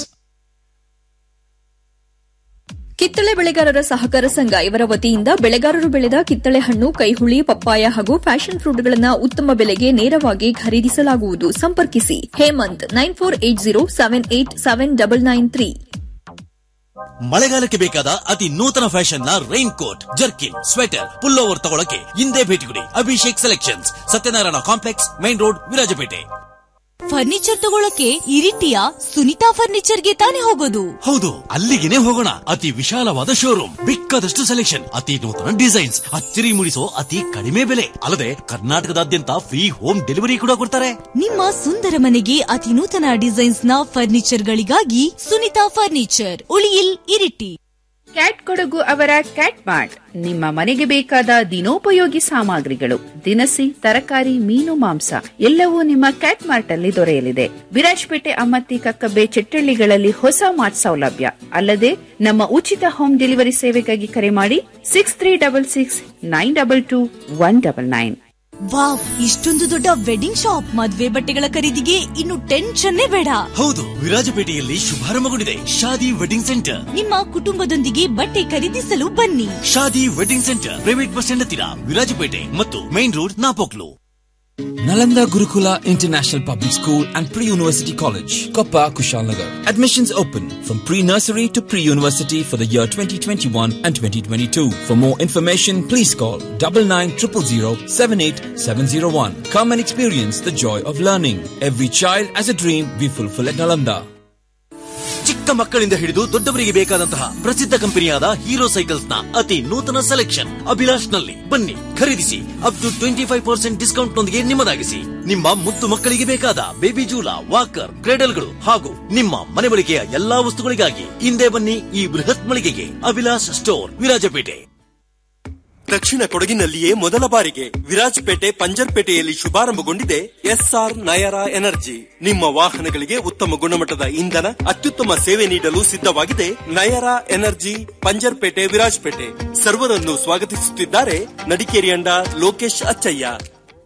ಕಿತ್ತಳೆ ಬೆಳೆಗಾರರ ಸಹಕಾರ ಸಂಘ ಇವರ ವತಿಯಿಂದ ಬೆಳೆಗಾರರು ಬೆಳೆದ ಕಿತ್ತಳೆ ಹಣ್ಣು ಕೈಹುಳಿ ಪಪ್ಪಾಯ ಹಾಗೂ ಫ್ಯಾಷನ್ ಫ್ರೂಟ್ಗಳನ್ನು ಉತ್ತಮ ಬೆಲೆಗೆ ನೇರವಾಗಿ ಖರೀದಿಸಲಾಗುವುದು ಸಂಪರ್ಕಿಸಿ Hemanth nine four eight zero seven eight seven double nine three ಮಳೆಗಾಲಕ್ಕೆ ಬೇಕಾದ ಅತಿ ನೂತನ ಫ್ಯಾಷನ್ ನ raincoat jerkin sweater pullover ತಗೊಳಕ್ಕೆ ಹಿಂದೆ ಭೇಟಿ ಕೊಡಿ Abhishek selections Satyanarayana complex main road Virajpet furniture ತಗೊಳಕ್ಕೆ ಇರಿಟಿಯ ಸುನಿತಾ ಫರ್ನಿಚರ್ಗೆ ತಾನೇ ಹೋಗೋದು ಹೌದು ಅಲ್ಲಿಗೆನೆ ಹೋಗೋಣ ಅತಿ ವಿಶಾಲವಾದ ಶೋರೂಮ್ ಬೇಕಾದಷ್ಟು ಸೆಲೆಕ್ಷನ್ ಅತಿ ನೂತನ ಡಿಸೈನ್ಸ್ ಅಚ್ಚರಿ ಮೂಡಿಸೋ ಅತಿ ಕಡಿಮೆ ಬೆಲೆ ಅಲ್ಲದೆ ಕರ್ನಾಟಕದಾದ್ಯಂತ ಫ್ರೀ ಹೋಮ್ ಡೆಲಿವರಿ ಕೂಡ ಕೊಡ್ತಾರೆ ನಿಮ್ಮ ಸುಂದರ ಮನೆಗೆ ಅತಿ ನೂತನ ಡಿಸೈನ್ಸ್ ನ ಫರ್ನಿಚರ್ ಗಳಿಗಾಗಿ ಸುನಿತಾ ಫರ್ನಿಚರ್ ಉಳಿಯಿಲ್ ಇರಿಟಿ ಕ್ಯಾಟ್ ಕೊಡಗು ಅವರ ಕ್ಯಾಟ್ ಮಾರ್ಟ್ ನಿಮ್ಮ ಮನೆಗೆ ಬೇಕಾದ ದಿನೋಪಯೋಗಿ ಸಾಮಗ್ರಿಗಳು ದಿನಸಿ ತರಕಾರಿ ಮೀನು ಮಾಂಸ ಎಲ್ಲವೂ ನಿಮ್ಮ ಕ್ಯಾಟ್ ಮಾರ್ಟ್ ಅಲ್ಲಿ ದೊರೆಯಲಿದೆ ವಿರಾಜಪೇಟೆ ಅಮ್ಮತ್ತಿ ಕಕ್ಕಬ್ಬೆ ಚೆಟ್ಟಳ್ಳಿಗಳಲ್ಲಿ ಹೊಸ ಮಾರ್ಟ್ ಸೌಲಭ್ಯ ಅಲ್ಲದೆ ನಮ್ಮ ಉಚಿತ ಹೋಮ್ ಡೆಲಿವರಿ ಸೇವೆಗಾಗಿ ಕರೆ ಮಾಡಿ six three double six nine double two one double nine wow ಇಷ್ಟೊಂದು ದೊಡ್ಡ ವೆಡ್ಡಿಂಗ್ ಶಾಪ್ ಮದ್ವೆ ಬಟ್ಟೆಗಳ ಖರೀದಿಗೆ ಇನ್ನು ಟೆನ್ಷನ್ನೇ ಬೇಡ ಹೌದು ವಿರಾಜಪೇಟೆಯಲ್ಲಿ ಶುಭಾರಂಭಗೊಂಡಿದೆ ಶಾದಿ ವೆಡ್ಡಿಂಗ್ ಸೆಂಟರ್ ನಿಮ್ಮ ಕುಟುಂಬದೊಂದಿಗೆ ಬಟ್ಟೆ ಖರೀದಿಸಲು ಬನ್ನಿ Shaadi wedding centre private bus stand ಹತ್ತಿರ ವಿರಾಜಪೇಟೆ ಮತ್ತು main road Napoklu Nalanda Gurukula International Public School and Pre-University College, Koppa, Kushalnagar. Admissions open from pre-nursery to pre-university for the year 2021 and 2022. For more information, please call double nine triple zero seven eight seven zero one. Come and experience the joy of learning. Every child has a dream we fulfill at Nalanda. ಚಿಕ್ಕ ಮಕ್ಕಳಿಂದ ಹಿಡಿದು ದೊಡ್ಡವರಿಗೆ ಬೇಕಾದಂತಹ ಪ್ರಸಿದ್ಧ ಕಂಪನಿಯಾದ hero cycles ನ ಅತಿ ನೂತನ selection Abhilash ನಲ್ಲಿ ಬನ್ನಿ ಖರೀದಿಸಿ up to twenty five percent discount ನೊಂದಿಗೆ ನಿಮ್ಮದಾಗಿಸಿ ನಿಮ್ಮ ಮುದ್ದು ಮಕ್ಕಳಿಗೆ ಬೇಕಾದ ಬೇಬಿ ಜೂಲ ವಾಕರ್ ಕ್ರೇಡಲ್ಗಳು ಹಾಗೂ ನಿಮ್ಮ ಮನೆ ಬಳಕೆಯ ಎಲ್ಲಾ ವಸ್ತುಗಳಿಗಾಗಿ ಹಿಂದೆ ಬನ್ನಿ ಈ ಬೃಹತ್ ಮಳಿಗೆಗೆ ಅಭಿಲಾಷ್ ಸ್ಟೋರ್ ವಿರಾಜಪೇಟೆ ದಕ್ಷಿಣ ಕೊಡಗಿನಲ್ಲಿಯೇ ಮೊದಲ ಬಾರಿಗೆ ವಿರಾಜಪೇಟೆ ಪಂಜರ್ಪೇಟೆಯಲ್ಲಿ ಶುಭಾರಂಭಗೊಂಡಿದೆ ಎಸ್ಆರ್ ನಯರಾ ಎನರ್ಜಿ ನಿಮ್ಮ ವಾಹನಗಳಿಗೆ ಉತ್ತಮ ಗುಣಮಟ್ಟದ ಇಂಧನ ಅತ್ಯುತ್ತಮ ಸೇವೆ ನೀಡಲು ಸಿದ್ಧವಾಗಿದೆ ನಯರಾ ಎನರ್ಜಿ ಪಂಜರ್ಪೇಟೆ ವಿರಾಜಪೇಟೆ ಸರ್ವರನ್ನು ಸ್ವಾಗತಿಸುತ್ತಿದ್ದಾರೆ ನಡಿಕೇರಿಯಂಡ Lokesh Achayya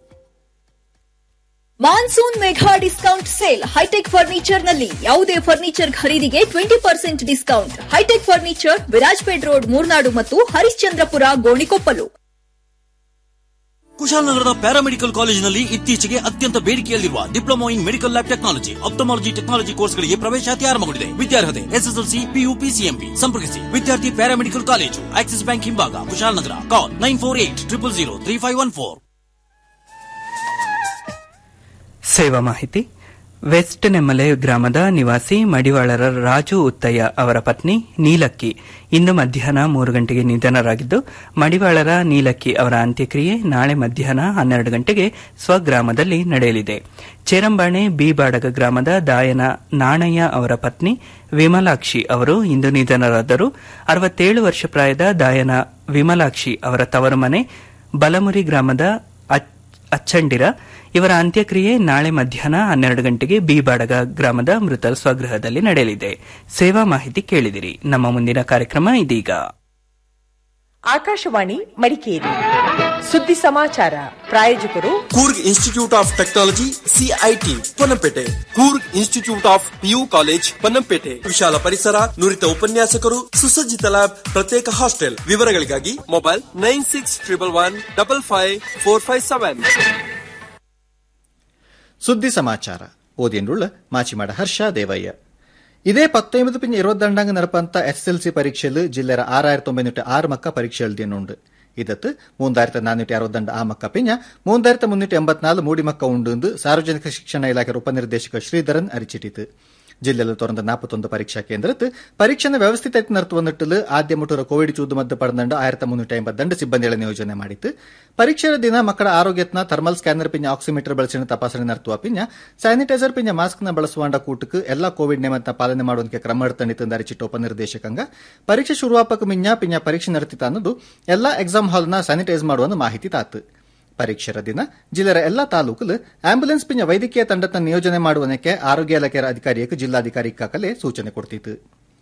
monsoon mega discount sale hi tech furniture ನಲ್ಲಿ ಯಾವುದೇ ಫರ್ನಿಚರ್ ಖರೀದಿಗೆ twenty percent discount hi tech furniture Virajpet road Murnad ಮತ್ತು ಹರಿಶ್ಚಂದ್ರಪುರ ಗೋಣಿಕೊಪ್ಪಲು ಕುಶಾಲನಗರದ ಪ್ಯಾರಾಮೆಡಿಕಲ್ ಕಾಲೇಜಿನಲ್ಲಿ ಇತ್ತೀಚೆಗೆ ಅತ್ಯಂತ ಬೇಡಿಕೆಯಲ್ಲಿರುವ diploma in medical lab technology ophthalmology technology ಕೋರ್ಸ್ಗಳಿಗೆ ಪ್ರವೇಶಾತಿ ಆರಂಭಗೊಂಡಿದೆ ವಿದ್ಯಾರ್ಹತೆ ಎಸ್ಎಸ್ಎಲ್ಸಿ ಪಿಯು ಪಿಸಿಎಂಬಿ ಸಂಪರ್ಕಿಸಿ ವಿದ್ಯಾರ್ಥಿ ಪ್ಯಾರಾಮೆಡಿಕಲ್ ಕಾಲೇಜು ಆಕ್ಸಿಸ್ ಬ್ಯಾಂಕ್ ಹಿಂಭಾಗ Kushalnagar call nine four eight triple zero three five one four ಸೇವಾ ಮಾಹಿತಿ ವೆಸ್ಟ್ ನೆಮ್ಮಲೆ ಗ್ರಾಮದ ನಿವಾಸಿ ಮಡಿವಾಳರ ರಾಜು ಉತ್ತಯ್ಯ ಅವರ ಪತ್ನಿ ನೀಲಕ್ಕಿ ಇಂದು ಮಧ್ಯಾಹ್ನ ಮೂರು ಗಂಟೆಗೆ ನಿಧನರಾಗಿದ್ದು ಮಡಿವಾಳರ ನೀಲಕ್ಕಿ ಅವರ ಅಂತ್ಯಕ್ರಿಯೆ ನಾಳೆ ಮಧ್ಯಾಹ್ನ ಹನ್ನೆರಡು ಗಂಟೆಗೆ ಸ್ವಗ್ರಾಮದಲ್ಲಿ ನಡೆಯಲಿದೆ ಚೇರಂಬಾಣೆ ಬಿ ಬಾಡಗ ಗ್ರಾಮದ ದಾಯನ ನಾಣಯ್ಯ ಅವರ ಪತ್ನಿ ವಿಮಲಾಕ್ಷಿ ಅವರು ಇಂದು ನಿಧನರಾದರು ಅರವತ್ತೇಳು ವರ್ಷ ಪ್ರಾಯದ ದಾಯನ ವಿಮಲಾಕ್ಷಿ ಅವರ ತವರು ಮನೆ ಬಲಮುರಿ ಗ್ರಾಮದ ಅಚ್- ಅಚ್ಚಂಡಿರ ಇವರ ಅಂತ್ಯಕ್ರಿಯೆ ನಾಳೆ ಮಧ್ಯಾಹ್ನ ಹನ್ನೆರಡು ಗಂಟೆಗೆ ಬಿ ಬಾಡಗ ಗ್ರಾಮದ ಮೃತ ಸ್ವಗೃಹದಲ್ಲಿ ನಡೆಯಲಿದೆ ಸೇವಾ ಮಾಹಿತಿ ಕೇಳಿದಿರಿ ನಮ್ಮ ಮುಂದಿನ ಕಾರ್ಯಕ್ರಮ ಇದೀಗ ಆಕಾಶವಾಣಿ ಮಡಿಕೇರಿ ಸುದ್ದಿ ಸಮಾಚಾರ ಪ್ರಾಯೋಜಕರು Coorg institute of technology CIT Ponnampet Coorg institute of PU college Ponnampet ವಿಶಾಲ ಪರಿಸರ ನುರಿತ ಉಪನ್ಯಾಸಕರು ಸುಸಜ್ಜಿತ ಲ್ಯಾಬ್ ಪ್ರತ್ಯೇಕ ಹಾಸ್ಟೆಲ್ ವಿವರಗಳಿಗಾಗಿ mobile nine six triple one double five four five seven ಸುದ್ದಿ ಸಮಾಚಾರ ಓದಿಯನ್ರುಳ್ಳ ಮಾಚಿಮಾಡ ಹರ್ಷ ದೇವಯ್ಯ ಇದೇ പത്തൊമ്പത് പിന്നെ ഇരുപത്തിരണ്ടാം നടപ്പന്ത എസ് എൽ സി പരീക്ഷയിൽ ജില്ലയുടെ ആറായിരത്തി ഒമ്പതിനൂറ്റി ആറ് മക്ക പരീക്ഷ എഴുതിയുണ്ട് ಇದತ್ತು ಮೂಂದಾಯಿರത്തി ನಾನ್ನೂറ്റി ಅರವತ್ತೊಂದು ಆ ಮಕ್ಕ ಪಿಂಜ ಮೂಂದಾಯಿರത്തി ಮುನ್ನೂറ്റി ಎಂಬತ್ನಾಲ್ಕು ಮೂಡಿ ಮಕ್ಕ ಉಂಡು ಎಂದು ಸಾರ್ವಜನಿಕ ಶಿಕ್ಷಣ ಇಲಾಖೆ ಉಪನಿರ್ದೇಶಕ ಶ್ರೀಧರನ್ ಅರಿಚಿಟ್ಟಿತು ಜಿಲ್ಲೆಯಲ್ಲಿ തുറന്ന നാൽപ്പത്തൊന്ന് പരീക്ഷാ കേന്ദ്രത്ത് പരീക്ഷ വ്യവസ്ഥിതമായിട്ട് നടത്തുവന്നിട്ടിൽ ആദ്യം മുട്ടുള്ള കോവിഡ് ചൂത് മದ್ದು ಪಡೆದಂಡು ಆಯಿರത്തി ಮುನ್ನೂറ്റി ಐಂಬತ್ತಂಡು ಸಿಬ್ಬಂದಿಗಳ ನಿಯೋಜನೆ ಮಾಡಿತ್ತು ಪರೀಕ್ಷೆಯ ದಿನ ಮಕ್ಕಳ ಆರೋಗ್ಯತ್ನ ಥರ್ಮಲ್ ಸ್ಕ್ಯಾನರ್ ಪಿಂಜ ಆಕ್ಸಿಮೀಟರ್ ಬಳಸಿನ ತಪಾಸಣೆ ನಡೆಸುವ ಪಿಂಜ ಸ್ಯಾನಿಟೈಸರ್ ಪಿಂಜ ಮಾಸ್ಕ್ ನ ಬಳಸುವಂಡ ಕೂಟಕ್ಕೆ ಎಲ್ಲಾ ಕೋವಿಡ್ ನಿಯಮನ ಪಾಲನೆ ಮಾಡುವಂತೆ ಕ್ರಮ ಎಡ್ತಂಡಿತ್ತು ಅರಿಚಿಟ್ಟು ಉಪನಿರ್ದೇಶಕಂಗ ಪರೀಕ್ಷೆ ಶುರುವಾಪಕ ಮಿಂಜ ಪಿಂಜ ಪರೀಕ್ಷೆ ನಡೆತಿತ್ತ ಅನ್ನೋದು ಎಲ್ಲಾ ಎಕ್ಸಾಮ್ ಹಾಲ್ನ ಸ್ಯಾನಿಟೈಸ್ ಮಾಡುವ ಮಾಹಿತಿ ತಾತು ಪರೀಕ್ಷೆರ ದಿನ ಜಿಲ್ಲೆಯ ಎಲ್ಲಾ ತಾಲೂಕಲು ಆಂಬ್ಯುಲೆನ್ಸ್ ಪಿಂಜ ವೈದ್ಯಕೀಯ ತಂಡದ ನಿಯೋಜನೆ ಮಾಡುವನಕ್ಕೆ ಆರೋಗ್ಯ ಇಲಾಖೆಯ ಅಧಿಕಾರಿಯಕ್ಕೆ ಜಿಲ್ಲಾಧಿಕಾರಿ ಕಾಕಲೆ ಸೂಚನೆ ಕೊಡ್ತಿತ್ತು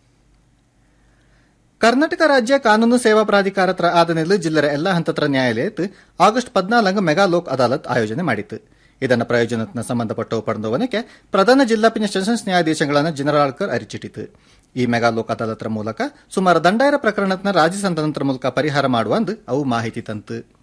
ಕರ್ನಾಟಕ ರಾಜ್ಯ ಕಾನೂನು ಸೇವಾ ಪ್ರಾಧಿಕಾರತ್ರ ಆದನೆಲು ಜಿಲ್ಲೆಯ ಎಲ್ಲಾ ಹಂತತ್ರ ನ್ಯಾಯಾಲಯತ್ ಆಗಸ್ಟ್ ಪದ್ನಾಲ್ಕು ಮೆಗಾ ಲೋಕ್ ಅದಾಲತ್ ಆಯೋಜನೆ ಮಾಡಿತ್ತು ಇದನ್ನ ಪ್ರಯೋಜನത്തിന് ಸಂಬಂಧಪಟ್ಟ ಪಡೆದವನಕ್ಕೆ ಪ್ರಧಾನ ಜಿಲ್ಲಾ ಪಿಂಜ ಸೆಷನ್ಸ್ ನ್ಯಾಯಾಧೀಶಗಳನ್ನು ಜನರಾಳ್ಕರ್ ಅರಿಚಿಟ್ಟಿತು ಈ ಮೆಗಾ ಲೋಕ್ ಅದಾಲತ್ರ ಮೂಲಕ ಸುಮಾರು ದಂಡಾಯಿರ ಪ್ರಕರಣದ ರಾಜಿ ಸಂಧಾನದ ಮೂಲಕ ಪರಿಹಾರ ಮಾಡುವಂದು ಅವು ಮಾಹಿತಿ ತಂತು